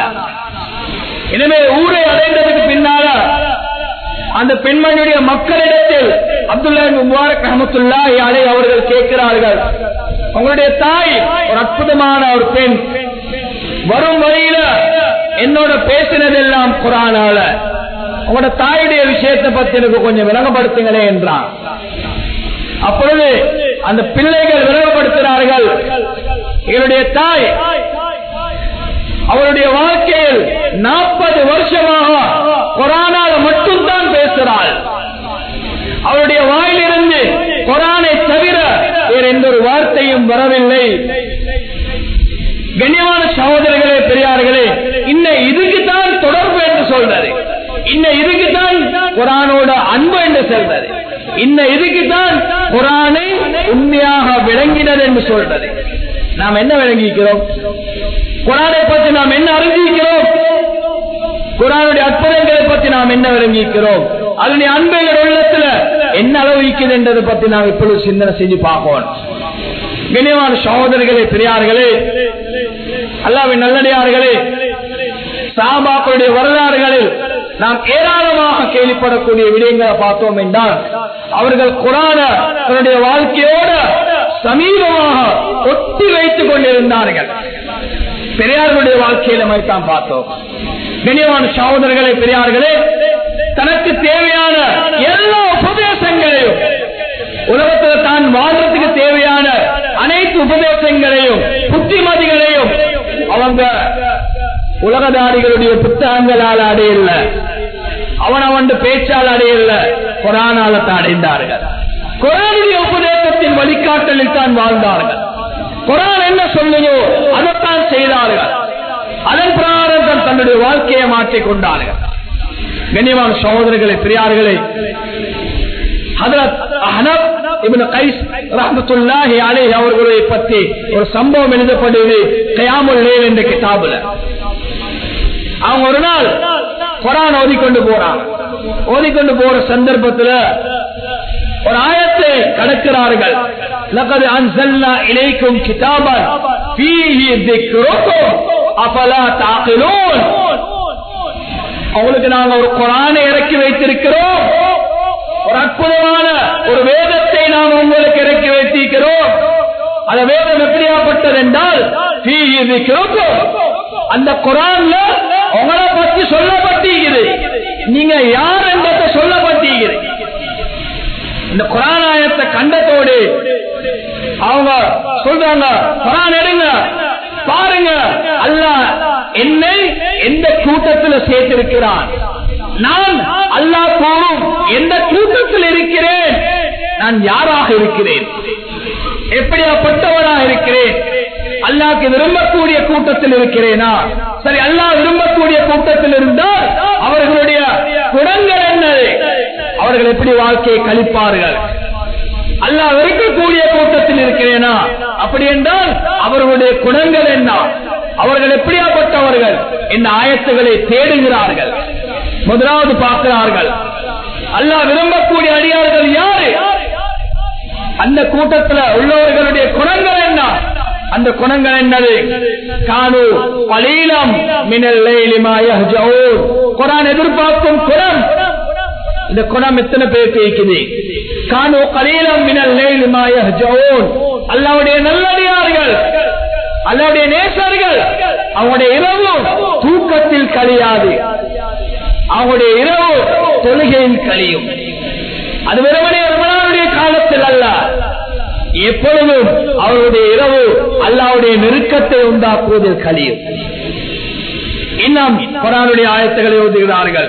Speaker 1: எனவே ஊரை அடைந்ததுக்கு பின்னால அந்த பெண்மணியுடைய மக்களிடத்தில் அப்துல்லா முபாரக் ரஹமத்துல்லா யாரை அவர்கள் கேட்கிறார்கள் உங்களுடைய தாய் ஒரு அற்புதமான ஒரு பெண் வரும் வழியில என்னோட பேசினதெல்லாம் குரானால உங்களோட தாயுடைய விஷயத்தை பத்தி எனக்கு கொஞ்சம் விளங்கப்படுத்துங்களே என்றான் அப்பொழுது அந்த பிள்ளைகள் விளங்கப்படுத்துகிறார்கள் என்னுடைய தாய் அவருடைய வாழ்க்கையில் நாற்பது வருஷமாக கொரானால மட்டும்தான் பேசுகிறாள் அவருடைய வாயிலிருந்து கொரானை தவிர வேற எந்த ஒரு வார்த்தையும் வரவில்லை கண்ணியமான இந்த இதுக்கு தான் குரானை உண்மையாக விளங்கினது என்று சொல்றது நாம் என்ன விளங்கிக்கிறோம் குரானை பற்றி நாம் என்ன அறிஞ்சிக்கிறோம் குரானுடைய அற்புதங்களை பற்றி நாம் என்ன விளங்கிக்கிறோம் அதனுடைய அன்பைகள் உள்ளத்துல என்ன அளவு இருக்குது என்றதை பற்றி நாம் இப்பொழுது சிந்தனை செஞ்சு பார்க்கணும் கண்ணியமான சகோதரர்களே பெரியார்களே அல்லாவின் நல்லடியார்களே சாபாக்களுடைய வரலாறுகளில் நாம் ஏராளமாக கேள்விப்படக்கூடிய விடயங்களை பார்த்தோம் என்றால் அவர்கள் குரான தன்னுடைய வாழ்க்கையோட சமீபமாக ஒட்டி வைத்துக் கொண்டிருந்தார்கள் பெரியார்களுடைய வாழ்க்கையில தான் பார்த்தோம் கண்ணியமான சகோதரர்களே பெரியார்களே தனக்கு தேவையான எல்லா உபதேசங்களையும் உலகத்தில் தான் வாழ்றதுக்கு தேவையான அனைத்து உபதேசங்களையும் புத்திமதிகளையும் அவங்க உலகதாரிகளுடைய புத்தகங்களால் அடையல அவன் அவன் பேச்சால் அடையல குரானாலத்தை அடைந்தார்கள் குரானுடைய உபதேசத்தின் வழிகாட்டலில் தான் வாழ்ந்தார்கள் குரான் என்ன சொல்லையோ அதைத்தான் செய்தார்கள் அதன் பிரகாரம் தான் தன்னுடைய வாழ்க்கையை மாற்றிக் கொண்டார்கள் கண்ணியமான சகோதரர்களை பெரியார்களே அவர்களை பற்றி ஒரு சம்பவம் எழுதப்படுவது கயாமுல் லேல் என்ற கிதாபுல அவங்க ஒரு நாள் குரான் ஓதிக்கொண்டு போறாங்க ஓதிக்கொண்டு போற சந்தர்ப்பத்தில் ஒரு ஆயத்தை கடக்கிறார்கள் லகது அன்சல்னா இலைக்கும் கிதாபன் ஃபீஹி திக்ருக்கும் அஃபலா தாகிலூன் அவங்களுக்கு நாங்க ஒரு குரானை இறக்கி வைத்திருக்கிறோம் ஒரு அற்புதமான ஒரு வேதத்தை நாம் உங்களுக்கு இறக்கி வைத்திருக்கிறோம் அந்த வேதம் எப்படியாப்பட்டது என்றால் அந்த குரான்ல உங்களை பற்றி சொல்லப்பட்டிருக்குது நீங்க யார் என்பதை சொல்லப்பட்டிருக்குது இந்த குரானாயத்தை கண்டத்தோடு அவங்க சொல்றாங்க குரான் எடுங்க பாருங்க அல்ல என்னை எந்த கூட்டத்தில் சேர்த்திருக்கிறான் நான் அல்லா கூறும் எந்த கூட்டத்தில் இருக்கிறேன் நான் யாராக இருக்கிறேன் எப்படியாப்பட்டவனாக இருக்கிறேன் அல்லாக்கு விரும்பக்கூடிய கூட்டத்தில் இருக்கிறேனா சரி அல்லாஹ் விரும்பக்கூடிய கூட்டத்தில் இருந்தால் அவர்களுடைய குணங்கள் என்னது அவர்கள் எப்படி வாழ்க்கையை கழிப்பார்கள் அல்லாஹ் வெறுக்கக்கூடிய கூட்டத்தில் இருக்கிறேனா அப்படி என்றால் அவர்களுடைய குணங்கள் என்ன அவர்கள் எப்படியாப்பட்டவர்கள் இந்த ஆயத்துகளை தேடுகிறார்கள் முதலாவது பார்க்கிறார்கள் அல்லாஹ் விரும்பக்கூடிய அடியார்கள் யாரு அந்த கூட்டத்தில் உள்ளவர்களுடைய குணங்கள் என்ன அந்த குணங்கள் என்னது கானு பலீலம் மினல் குரான் எதிர்பார்க்கும் குணம் இந்த குணம் எத்தனை பேருக்கு இருக்குது கானு கலீலம் மினல் அல்லாவுடைய நல்லடியார்கள் அல்லாவுடைய நேசர்கள் அவங்களுடைய இரவு தூக்கத்தில் கழியாது அவங்களுடைய இரவு தொழுகையில் கழியும் அது வெறுமனே ரமணானுடைய காலத்தில் அல்ல எப்பொழுதும் அவருடைய இரவு அல்லாவுடைய நெருக்கத்தை உண்டாக்குவதில் கழியும் இன்னும் குரானுடைய ஆயத்துக்களை ஓதுகிறார்கள்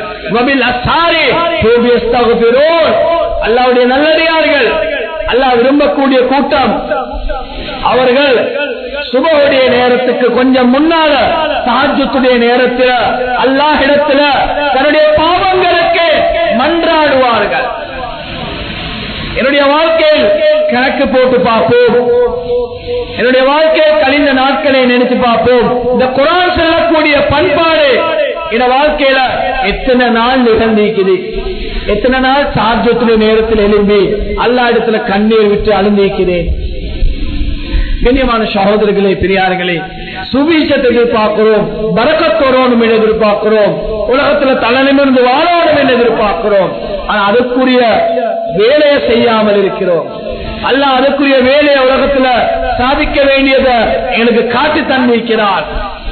Speaker 1: அல்லாவுடைய நல்லடியார்கள் அல்லாஹ் விரும்பக்கூடிய கூட்டம் அவர்கள் சுபவுடைய நேரத்துக்கு கொஞ்சம் முன்னால சாஜத்துடைய நேரத்தில் அல்லாஹ் இடத்துல தன்னுடைய பாவங்களுக்கு மன்றாடுவார்கள் என்னுடைய வாழ்க்கையில் கணக்கு போட்டு பார்ப்போம் என்னுடைய வாழ்க்கையில் கழிந்த நாட்களை நினைச்சு பார்ப்போம் இந்த குரான் செல்லக்கூடிய பண்பாடு இந்த வாழ்க்கையில எத்தனை நாள் நிகழ்ந்திருக்குது எத்தனை நாள் சார்ஜத்துடைய நேரத்தில் எழும்பி அல்லா இடத்துல கண்ணீர் விட்டு அழுந்திருக்கிறேன் கண்ணியமான சகோதரர்களே பெரியார்களே சுபீஷத்தை எதிர்பார்க்கிறோம் பறக்கத்தோரோனும் என்று எதிர்பார்க்கிறோம் உலகத்துல தலைநிமிர்ந்து வாழணும் என்று எதிர்பார்க்கிறோம் ஆனா அதுக்குரிய வேலையை செய்யாமல் இருக்கிறோம் அல்ல அதுக்குரிய வேலையை உலகத்துல சாதிக்க வேண்டியதை எனக்கு காட்டி தந்திருக்கிறார்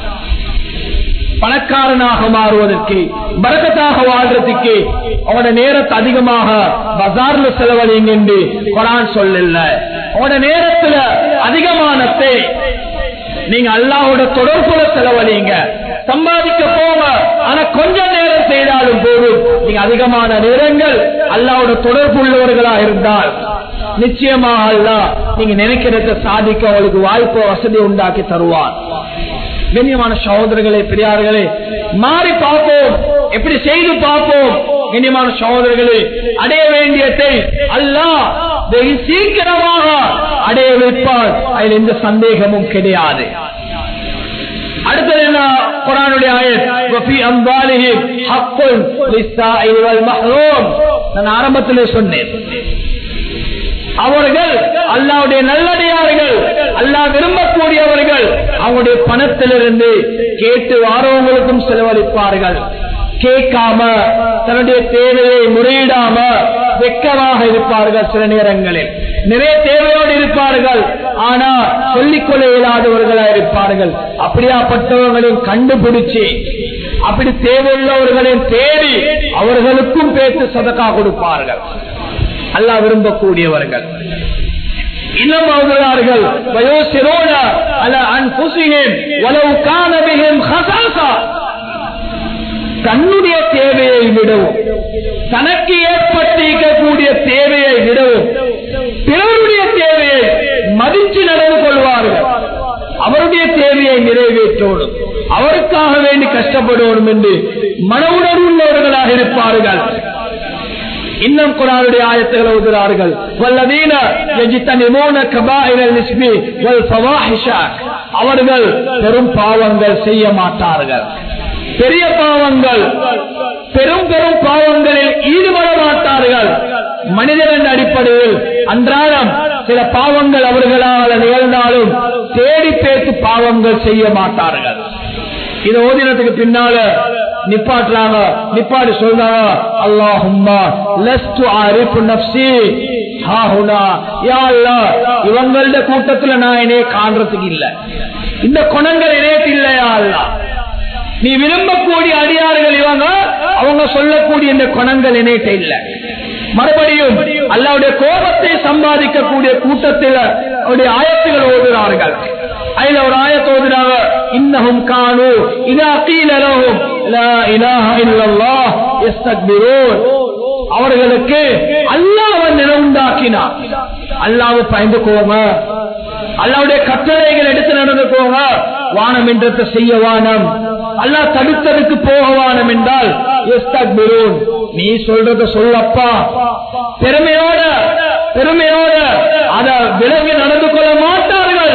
Speaker 1: பணக்காரனாக மாறுவதற்கு பரக்கத்தாக வாழ்றதுக்கு அவனோட நேரத்தை அதிகமாக பஜார்ல செலவழிங்க என்று குரான் சொல்லல அவனோட நேரத்துல அதிகமானத்தை நீங்க அல்லாவோட தொடர்புல செலவழிங்க சம்பாதிக்க போங்க ஆனா கொஞ்ச நேரம் செய்தாலும் போதும் நீங்க அதிகமான நேரங்கள் அல்லாவோட தொடர்பு உள்ளவர்களா இருந்தால் நிச்சயமாக அல்ல நீங்க நினைக்கிறத சாதிக்க அவளுக்கு வாய்ப்பு வசதி உண்டாக்கி தருவார் கண்ணியமான சகோதரர்களே பெரியார்களே மாறி பார்ப்போம் எப்படி செய்து பார்ப்போம்
Speaker 2: கண்ணியமான சகோதரர்களே அடைய வேண்டியதை அல்லாஹ் வெகு சீக்கிரமாக அடைய வைப்பார் அதில் எந்த சந்தேகமும் கிடையாது அடுத்தது என்ன குரானுடைய ஆயத் வஃபி அம்வாலிஹிம் ஹக்குன் லிஸ்ஸாஇல் வல் மஹ்ரூம் நான் ஆரம்பத்திலே சொன்னேன் அவர்கள் அல்லாவுடைய நல்லடியார்கள் அல்லாஹ் விரும்பக்கூடியவர்கள் அவங்களுடைய பணத்திலிருந்து கேட்டு வாரவங்களுக்கும் செலவழிப்பார்கள் கேட்காம தன்னுடைய தேவையை முறையிடாம வெக்கமாக இருப்பார்கள் சில நேரங்களில் நிறைய தேவையோடு இருப்பார்கள் ஆனா சொல்லிக்கொள்ள இயலாதவர்களா இருப்பார்கள் அப்படியாப்பட்டவர்களையும் கண்டுபிடிச்சு அப்படி தேவையுள்ளவர்களையும் தேடி அவர்களுக்கும் பேத்து சதக்கா கொடுப்பார்கள் அல்லாஹ் விரும்பக்கூடியவர்கள் இன்னும் அவர்களார்கள் வயோசிரோன அல அன்புசிஹிம் வலவு காணபிஹிம் ஹசாசா தன்னுடைய தேவையை விடவும் தனக்கு ஏற்பட்டிருக்கக்கூடிய தேவையை விடவும் பிறருடைய தேவையை மதித்து நடந்து கொள்வார்கள் அவருடைய தேவையை நிறைவேற்றோடும் அவருக்காக வேண்டி கஷ்டப்படுவோம் என்று மன உணர்வுள்ளவர்களாக இருப்பார்கள் இன்னும் குரானுடைய ஆயத்துகளை ஓதுகிறார்கள் வல்லதீன யஜித்தனிமூன கபாயிரல் நிஸ்பி வல் ஃபவாஹிஷா அவர்கள் பெரும் பாவங்கள் செய்ய மாட்டார்கள் பெரிய பாவங்கள் பெரும் பெரும் பாவங்களில் ஈடுபட மாட்டார்கள் மனிதன் என்ற அடிப்படையில் அன்றாடம் சில பாவங்கள் அவர்களால் நிகழ்ந்தாலும் தேடி பேத்து பாவங்கள் செய்ய மாட்டார்கள் இது ஓதினத்துக்கு பின்னால நிப்பாட்டுறாங்க நிப்பாட்டு சொல்றாங்க அல்லாஹும்மா லஸ்து ஆரிஃபு நப்சி ஹாஹுனா யா அல்லாஹ் இவங்களோட கூட்டத்துல நான் என்னைய காண்றதுக்கு இல்ல இந்த குணங்கள் எனக்கு இல்லையா அல்லாஹ் நீ விரும்பக்கூடிய அடியார்கள் இவங்க அவங்க சொல்லக்கூடிய இந்த குணங்கள் என்னேட்ட இல்ல மறுபடியும் அல்லாவுடைய கோபத்தை சம்பாதிக்கக்கூடிய கூட்டத்தில் அவருடைய ஆயத்துகள் ஓதுகிறார்கள் அதுல ஒரு ஆயத்தை ஓதுறாங்க இன்னஹும் காணு இதா கீழலகும் லா இலாஹ இல்லல்லாஹ் யஸ்தக்பிரூன் அவர்களுக்கு அல்லாஹ் நிலவுண்டாக்கினார் அல்லாஹ் பயந்துக்கோங்க அல்லாவுடைய கட்டளைகள் எடுத்து நடந்துக்கோங்க வானம் என்றத்தை செய்ய வானம் அல்லாஹ் தடுத்ததுக்கு போக வானம் என்றால் எஸ்தக்பிரூன் நீ சொல்றத சொல்லப்பா பெருமையோட பெருமையோட அத விலகி நடந்து கொள்ள மாட்டார்கள்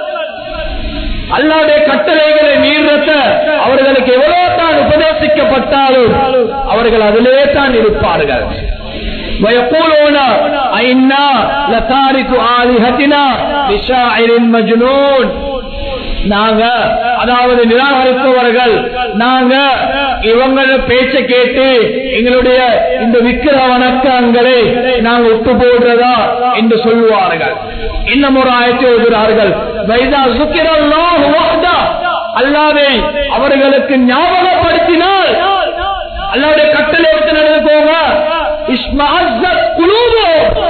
Speaker 2: அல்லாவுடைய கட்டளைகளை மீறத்த அவர்களுக்கு எவ்வளவு தான் உபதேசிக்கப்பட்டாலும் அவர்கள் அதிலே தான் இருப்பார்கள் ويقولون أئنا لتارك آلهتنا لشاعر مجنون நாங்க அதாவது நிராகரிப்பவர்கள் நாங்க இவங்கள பேச்ச கேட்டு எங்களுடைய இந்த விக்கிர வணக்கங்களை நாங்க ஒட்டு போடுறதா என்று சொல்லுவார்கள் இன்னும் ஒரு ஆயத்தை எழுதுகிறார்கள் வைதா சுக்கிரல்லோ அல்லாவே அவர்களுக்கு ஞாபகப்படுத்தினால் அல்லாவுடைய கட்டளை எடுத்து நடந்து போங்க இஸ்மாசத் குலூபோ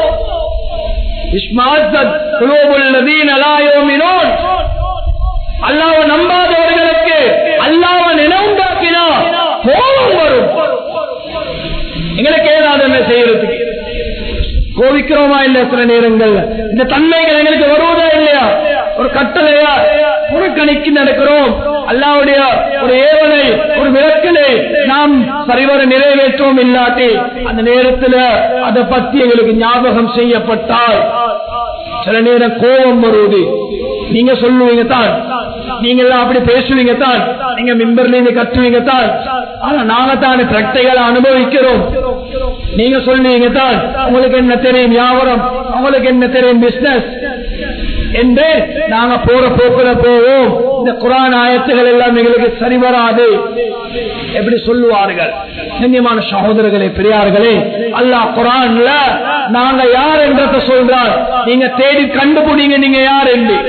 Speaker 2: இஸ்மாசத் குலூபுல்லதீன் அலாயோமினோன் அல்லாவ நம்பாதவர்களுக்கு அல்லாவ நினைவுண்டாக்கினா கோபம் வரும் எங்களுக்கு ஏதாவது என்ன செய்யறதுக்கு கோவிக்கிறோமா இல்ல சில நேரங்கள் இந்த தன்மைகள் எங்களுக்கு வருவதா இல்லையா ஒரு கட்டளையா புறக்கணிக்கு நடக்கிறோம் அல்லாவுடைய ஒரு ஏவலை ஒரு விளக்கலை நாம் சரிவர நிறைவேற்றோம் இல்லாட்டி அந்த நேரத்தில் அதை பத்தி எங்களுக்கு ஞாபகம் செய்யப்பட்டால் சில நேரம் கோபம் வருவது நீங்க சொல்லுவீங்க தான் நீங்க எல்லாம் அப்படி பேசுவீங்க தான் நீங்க மிம்பர்ல இருந்து கத்துவீங்க தான் ஆனா நாங்க தான் பிரட்டைகளை அனுபவிக்கிறோம் நீங்க சொல்லுவீங்க தான் உங்களுக்கு என்ன தெரியும் வியாபாரம் உங்களுக்கு என்ன தெரியும் பிசினஸ் என்று நாங்க போற போக்குல போவோம் இந்த குரான் ஆயத்துகள் எல்லாம் எங்களுக்கு சரி வராது எப்படி சொல்லுவார்கள் கண்ணியமான சகோதரர்களே பெரியார்களே அல்லாஹ் குரான்ல நாங்க யார் என்றத சொல்றார் நீங்க தேடி கண்டுபிடிங்க நீங்க யார் என்று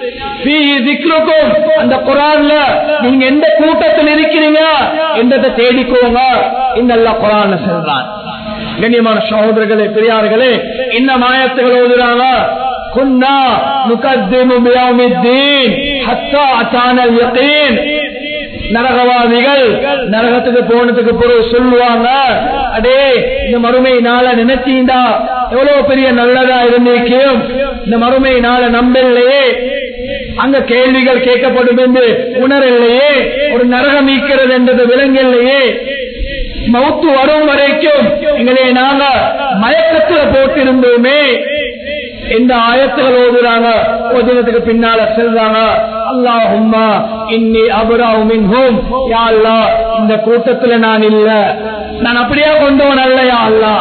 Speaker 2: அந்த குரான்ல நீங்க எந்த கூட்டத்தில் இருக்கிறீங்க என்றதை தேடிக்கோங்க இந்த எல்லாம் குரான்ல சொல்றான் கண்ணியமான சகோதரர்களே பெரியார்களே இந்த மாயத்துகள் ஓதுறாங்க كنا نقدم بيوم الدين حتى أتانا اليقين நரகவாதிகள் நரகத்துக்கு போனதுக்கு பிறகு சொல்லுவாங்க அடே இந்த மறுமை நாள நினைச்சீண்டா எவ்வளவு பெரிய நல்லதா இருந்திருக்கும் இந்த மறுமை நாள நம்பலையே அங்க கேள்விகள் கேட்கப்படும் என்று உணரலையே ஒரு நரகம் ஈக்கிறது என்றது விலங்கில்லையே மௌத்து வரும் வரைக்கும் எங்களை நாங்க மயக்கத்துல போட்டிருந்தோமே இந்த ஆயத்துகள் ஓதுறாங்க ஓதுனதுக்கு பின்னால செல்றாங்க அல்லாஹும்மா இன்னி அபுராஹு மின்ஹும் யா அல்லாஹ் இந்த கூட்டத்துல நான் இல்ல நான் அப்படியே கொண்டவன் அல்ல யா அல்லாஹ்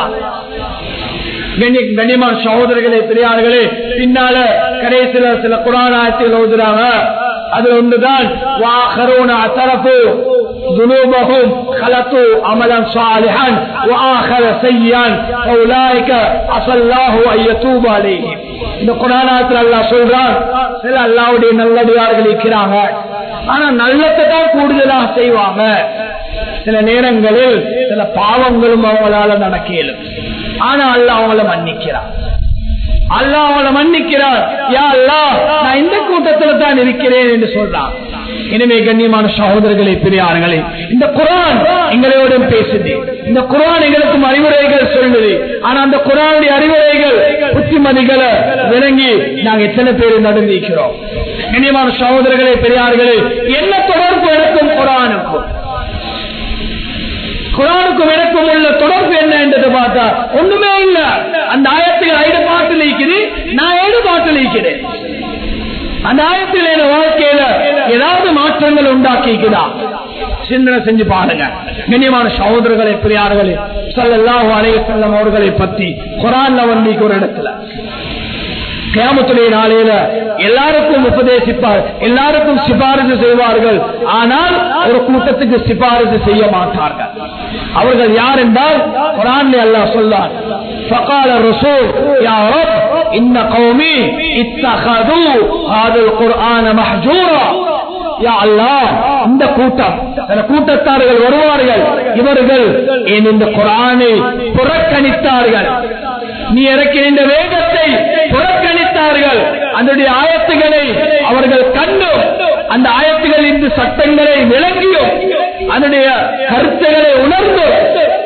Speaker 2: கண்ணிய- கண்ணியமான சகோதரர்களே பெரியார்களே பின்னால கடைசியில சில குரான் ஆயத்தில் ஓதுறாங்க அதுல ஒன்றுதான் வாஹரூன அத்தரப்பு ذنوبهم خلطوا عملا صالحا واخر سيئا اولئك عسى الله ان يتوب عليهم இந்த குரானாத்துல அல்லாஹ் சொல்றான் சில அல்லாவுடைய நல்லடியார்கள் இருக்கிறாங்க ஆனா நல்லத்தை தான் கூடுதலாக செய்வாங்க சில நேரங்களில் சில பாவங்களும் அவங்களால நடக்கலும் ஆனா அல்லாஹ் அவங்கள மன்னிக்கிறான் அல்லாஹ் அவங்கள மன்னிக்கிறார் யா அல்லாஹ் நான் இந்த கூட்டத்துல தான் இருக்கிறேன் என்று சொல்றான் எனவே கண்ணியமான சகோதரர்களே பெரியார்களே இந்த குரான் எங்களோட பேசுது இந்த குரான் எங்களுக்கும் அறிவுரைகள் சொல்லுது ஆனா அந்த குரானுடைய அறிவுரைகள் புத்திமதிகளை விளங்கி நாங்க எத்தனை பேர் நடந்திருக்கிறோம் கண்ணியமான சகோதரர்களே பெரியார்களே என்ன தொடர்பு எனக்கும் குரானுக்கும் குரானுக்கும் எனக்கும் உள்ள தொடர்பு என்ன என்றதை பார்த்தா ஒண்ணுமே இல்ல அந்த ஆயத்தில் ஐடு பாட்டு நீக்குது நான் ஏழு பாட்டு நீக்கிறேன் அந்த ஆயத்தில் என் வாழ்க்கையில ஏதாவது மாற்றங்கள் உண்டாக்கிக்குதா சிந்தனை செஞ்சு பாருங்க கண்ணியமான சகோதரர்களை பெரியார்களே சல்லல்லாஹு அலைஹி வஸல்லம் அவர்களை பத்தி குரான்ல வந்து ஒரு இடத்துல கியாமத்துடைய நாளையில எல்லாருக்கும் உபதேசிப்பார் எல்லாருக்கும் சிபாரிசு செய்வார்கள் ஆனால் ஒரு கூட்டத்துக்கு சிபாரிசு செய்ய மாட்டார்கள் அவர்கள் யார் என்றால் குரான் அல்லாஹ் சொல்லார் فقال الرسول يا رب إن قومي اتخذوا هذا القرآن محجورا யா அல்லாஹ் இந்த கூட்டம் சில கூட்டத்தார்கள் வருவார்கள் இவர்கள் ஏன் இந்த குரானை புறக்கணித்தார்கள் நீ இறக்கிற இந்த வேகத்தை புறக்கணித்தார்கள் அதனுடைய ஆயத்துகளை அவர்கள் கண்டும் அந்த ஆயத்துகள் இந்த சட்டங்களை விளங்கியும் அதனுடைய கருத்துக்களை உணர்ந்தும்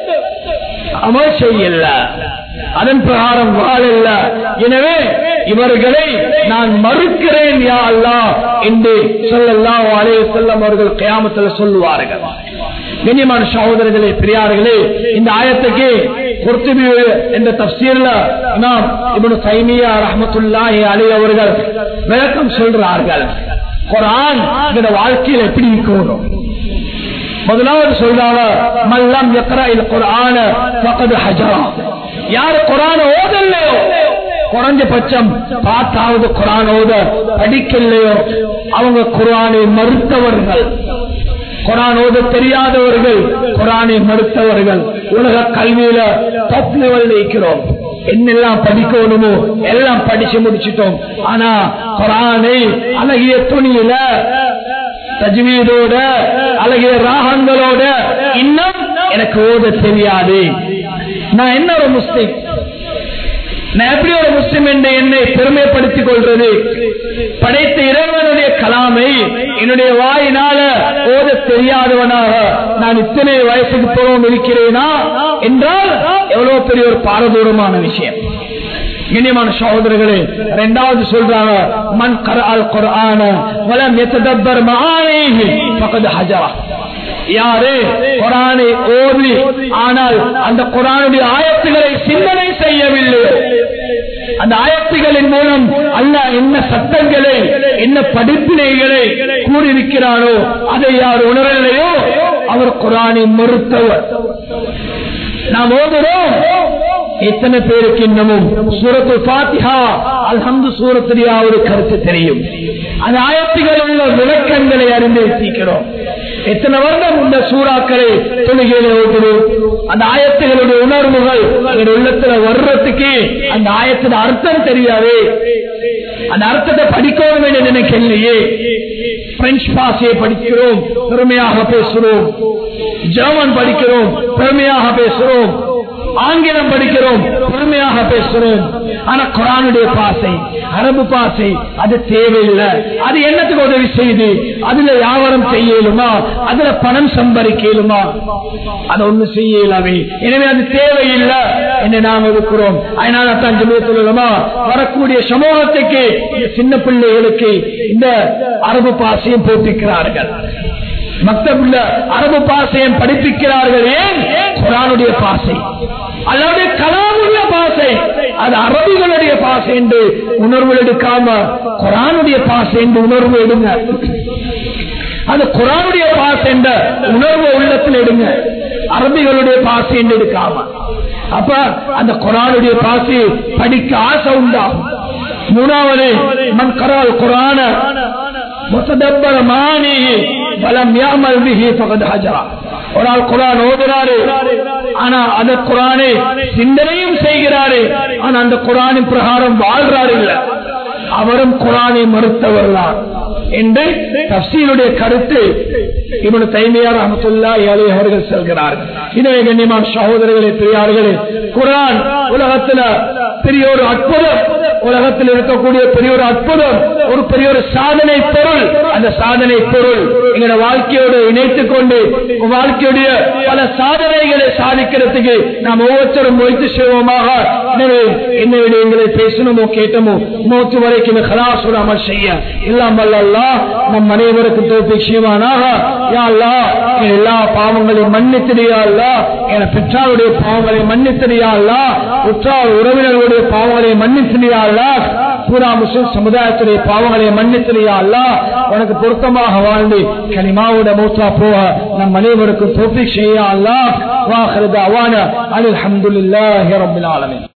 Speaker 2: அமல் செய்யல அதன் பிரகாரம் வாழல்ல எனவே இவர்களை நான் மறுக்கிறேன் யா அல்லாஹ் என்று சொல்லலாம் அலைய செல்லம் அவர்கள் கயாமத்தில் சொல்லுவார்கள் கண்ணியமான சகோதரர்களே பெரியார்களே இந்த ஆயத்துக்கு குர்த்துபி என்ற தப்சீர்ல இமாம் இப்னு தைமியா ரஹ்மத்துல்லாஹி அலைஹி அவர்கள் விளக்கம் சொல்றார்கள் குர்ஆன் இந்த வாழ்க்கையில் எப்படி இருக்கணும் முதலாவது சொல்றாங்க மல்லம் யக்ரா குர்ஆன ஃபகத் ஹஜரா யார் குர்ஆன் ஓதலையோ குறைஞ்சபட்சம் பார்த்தாவது குர்ஆன் ஓத படிக்கலையோ அவங்க குர்ஆனை மறுத்தவர்கள் குரான் ஓத தெரியாதவர்கள் குரானை மறுத்தவர்கள் உலக கல்வியில டாப் லெவல் இருக்கிறோம் என்னெல்லாம் படிக்கணுமோ எல்லாம் படிச்சு முடிச்சிட்டோம் ஆனா குரானை அழகிய துணியில தஜ்வீதோட அழகிய ராகங்களோட இன்னும் எனக்கு ஓத தெரியாது நான் என்ன ஒரு முஸ்லிம் நான் எப்படி ஒரு முஸ்லிம் என்று என்னை பெருமைப்படுத்திக் கொள்றது படைத்த இறைவனுடைய கலாமை என்னுடைய வாயினால ஓத தெரியாதவனாக நான் இத்தனை வயசுக்கு போகவும் இருக்கிறேனா என்றால் எவ்வளவு பெரிய ஒரு பாரதூரமான விஷயம் கண்ணியமான சகோதரர்களே இரண்டாவது சொல்றாங்க மண் கர அல் குர்ஆன வலம் யததப்பர் மஆனிஹி ஃபகத் ஹஜரா யாரு குரானை ஓதி ஆனால் அந்த குரானுடைய ஆயத்துகளை சிந்தனை செய்யவில்லை அந்த ஆயத்துகளின் மூலம் அல்லாஹ் என்ன சட்டங்களை என்ன படிப்பினைகளை கூறியிருக்கிறானோ அதை யார் உணரலையோ அவர் குரானை மறுத்தவர் நாம் ஓதுறோம் எத்தனை பேருக்கு இன்னமும் சூரத்து பாத்திஹா அல்ஹம்து சூரத்துடைய ஒரு கருத்து தெரியும் அந்த ஆயத்துகள் உள்ள விளக்கங்களை அறிந்து சீக்கிறோம் எத்தனை வருடம் இந்த சூறாக்களை தொழுகையில ஓட்டுவோம் அந்த ஆயத்துகளுடைய உணர்வுகள் என் உள்ளத்துல வர்றதுக்கு அந்த ஆயத்தின் அர்த்தம் தெரியாது அந்த அர்த்தத்தை படிக்கணும் என்று நினைக்கலையே பிரெஞ்சு பாஷையை படிக்கிறோம் பெருமையாக பேசுறோம் ஜெர்மன் படிக்கிறோம் பெருமையாக பேசுறோம் ஆங்கிலம் படிக்கிறோம் பெருமையாக பேசுறோம் ஆனா குரானுடைய பாசை அரபு பாசை அது தேவையில்லை அது என்னத்துக்கு உதவி செய்யுது அதுல வியாபாரம் செய்யலுமா அதுல பணம் சம்பாதிக்கலுமா அது ஒண்ணு செய்யலாமே எனவே அது தேவையில்லை என்று நாம் இருக்கிறோம் அதனால தான் சொல்லலாமா வரக்கூடிய சமூகத்துக்கு இந்த சின்ன பிள்ளைகளுக்கு இந்த அரபு பாசையும் போட்டிருக்கிறார்கள் மக்தபுல அரபு பாசையம் படிப்பிக்கிறார்கள் ஏன் குரானுடைய பாசை அல்லாவுடைய கலாமுடைய பாசை அது அரபிகளுடைய பாசை என்று உணர்வு எடுக்காம குரானுடைய பாசை என்று உணர்வு எடுங்க அது குரானுடைய பாசை என்ற உணர்வு உள்ளத்தில் எடுங்க அரபிகளுடைய பாசை என்று எடுக்காம அப்ப அந்த குரானுடைய பாசை படிக்க ஆசை உண்டாகும் மூணாவது மன் கரால் குரான முத்ததப்பர மானி பலம் யாமல் பிஹி பகத் ஹஜரா ஒரு ஆள் குரான் ஓதுறாரு ஆனா அந்த குரானை சிந்தனையும் செய்கிறாரு ஆனா அந்த குரானின் பிரகாரம் வாழ்றாரு இல்ல அவரும் குரானை மறுத்தவர்தான் என்று தப்சீலுடைய கருத்து இவனு தைமையார் அமத்துல்லா ஏழை அவர்கள் செல்கிறார்கள் எனவே கண்ணியமான சகோதரர்களே பெரியார்களே குரான் உலகத்துல பெரிய ஒரு அற்புதம் உலகத்தில் இருக்கக்கூடிய பெரிய ஒரு அற்புதம் ஒரு பெரிய ஒரு சாதனை பொருள் அந்த சாதனை பொருள் எங்களோட வாழ்க்கையோடு இணைத்துக் கொண்டு வாழ்க்கையுடைய பல சாதனைகளை சாதிக்கிறதுக்கு நாம் ஒவ்வொருத்தரும் முயற்சி செய்வோமாக எனவே என்ன விடயங்களை பேசணுமோ கேட்டமோ மூத்து வரைக்கும் கலாசுர அமல் செய்ய எல்லாம் வல்லல்லா நம் அனைவருக்கும் தோப்பி செய்வானாக யா அல்லா என் எல்லா பாவங்களையும் மன்னித்திரியா அல்லா என் பெற்றாருடைய பாவங்களை மன்னித்திரியா அல்லா உற்றார் உறவினர்களுடைய பாவங்களை மன்னித்திரியா அல்லா பூரா முஸ்லிம் சமுதாயத்துடைய பாவங்களை மன்னித்திரியா அல்லா உனக்கு பொருத்தமாக வாழ்ந்து கனிமாவோட மூத்தா போக நம் அனைவருக்கும் தோப்பி செய்யா அல்லா வாஹருத அவான அலி அஹமதுல்லாஹி ரபில் ஆலமின்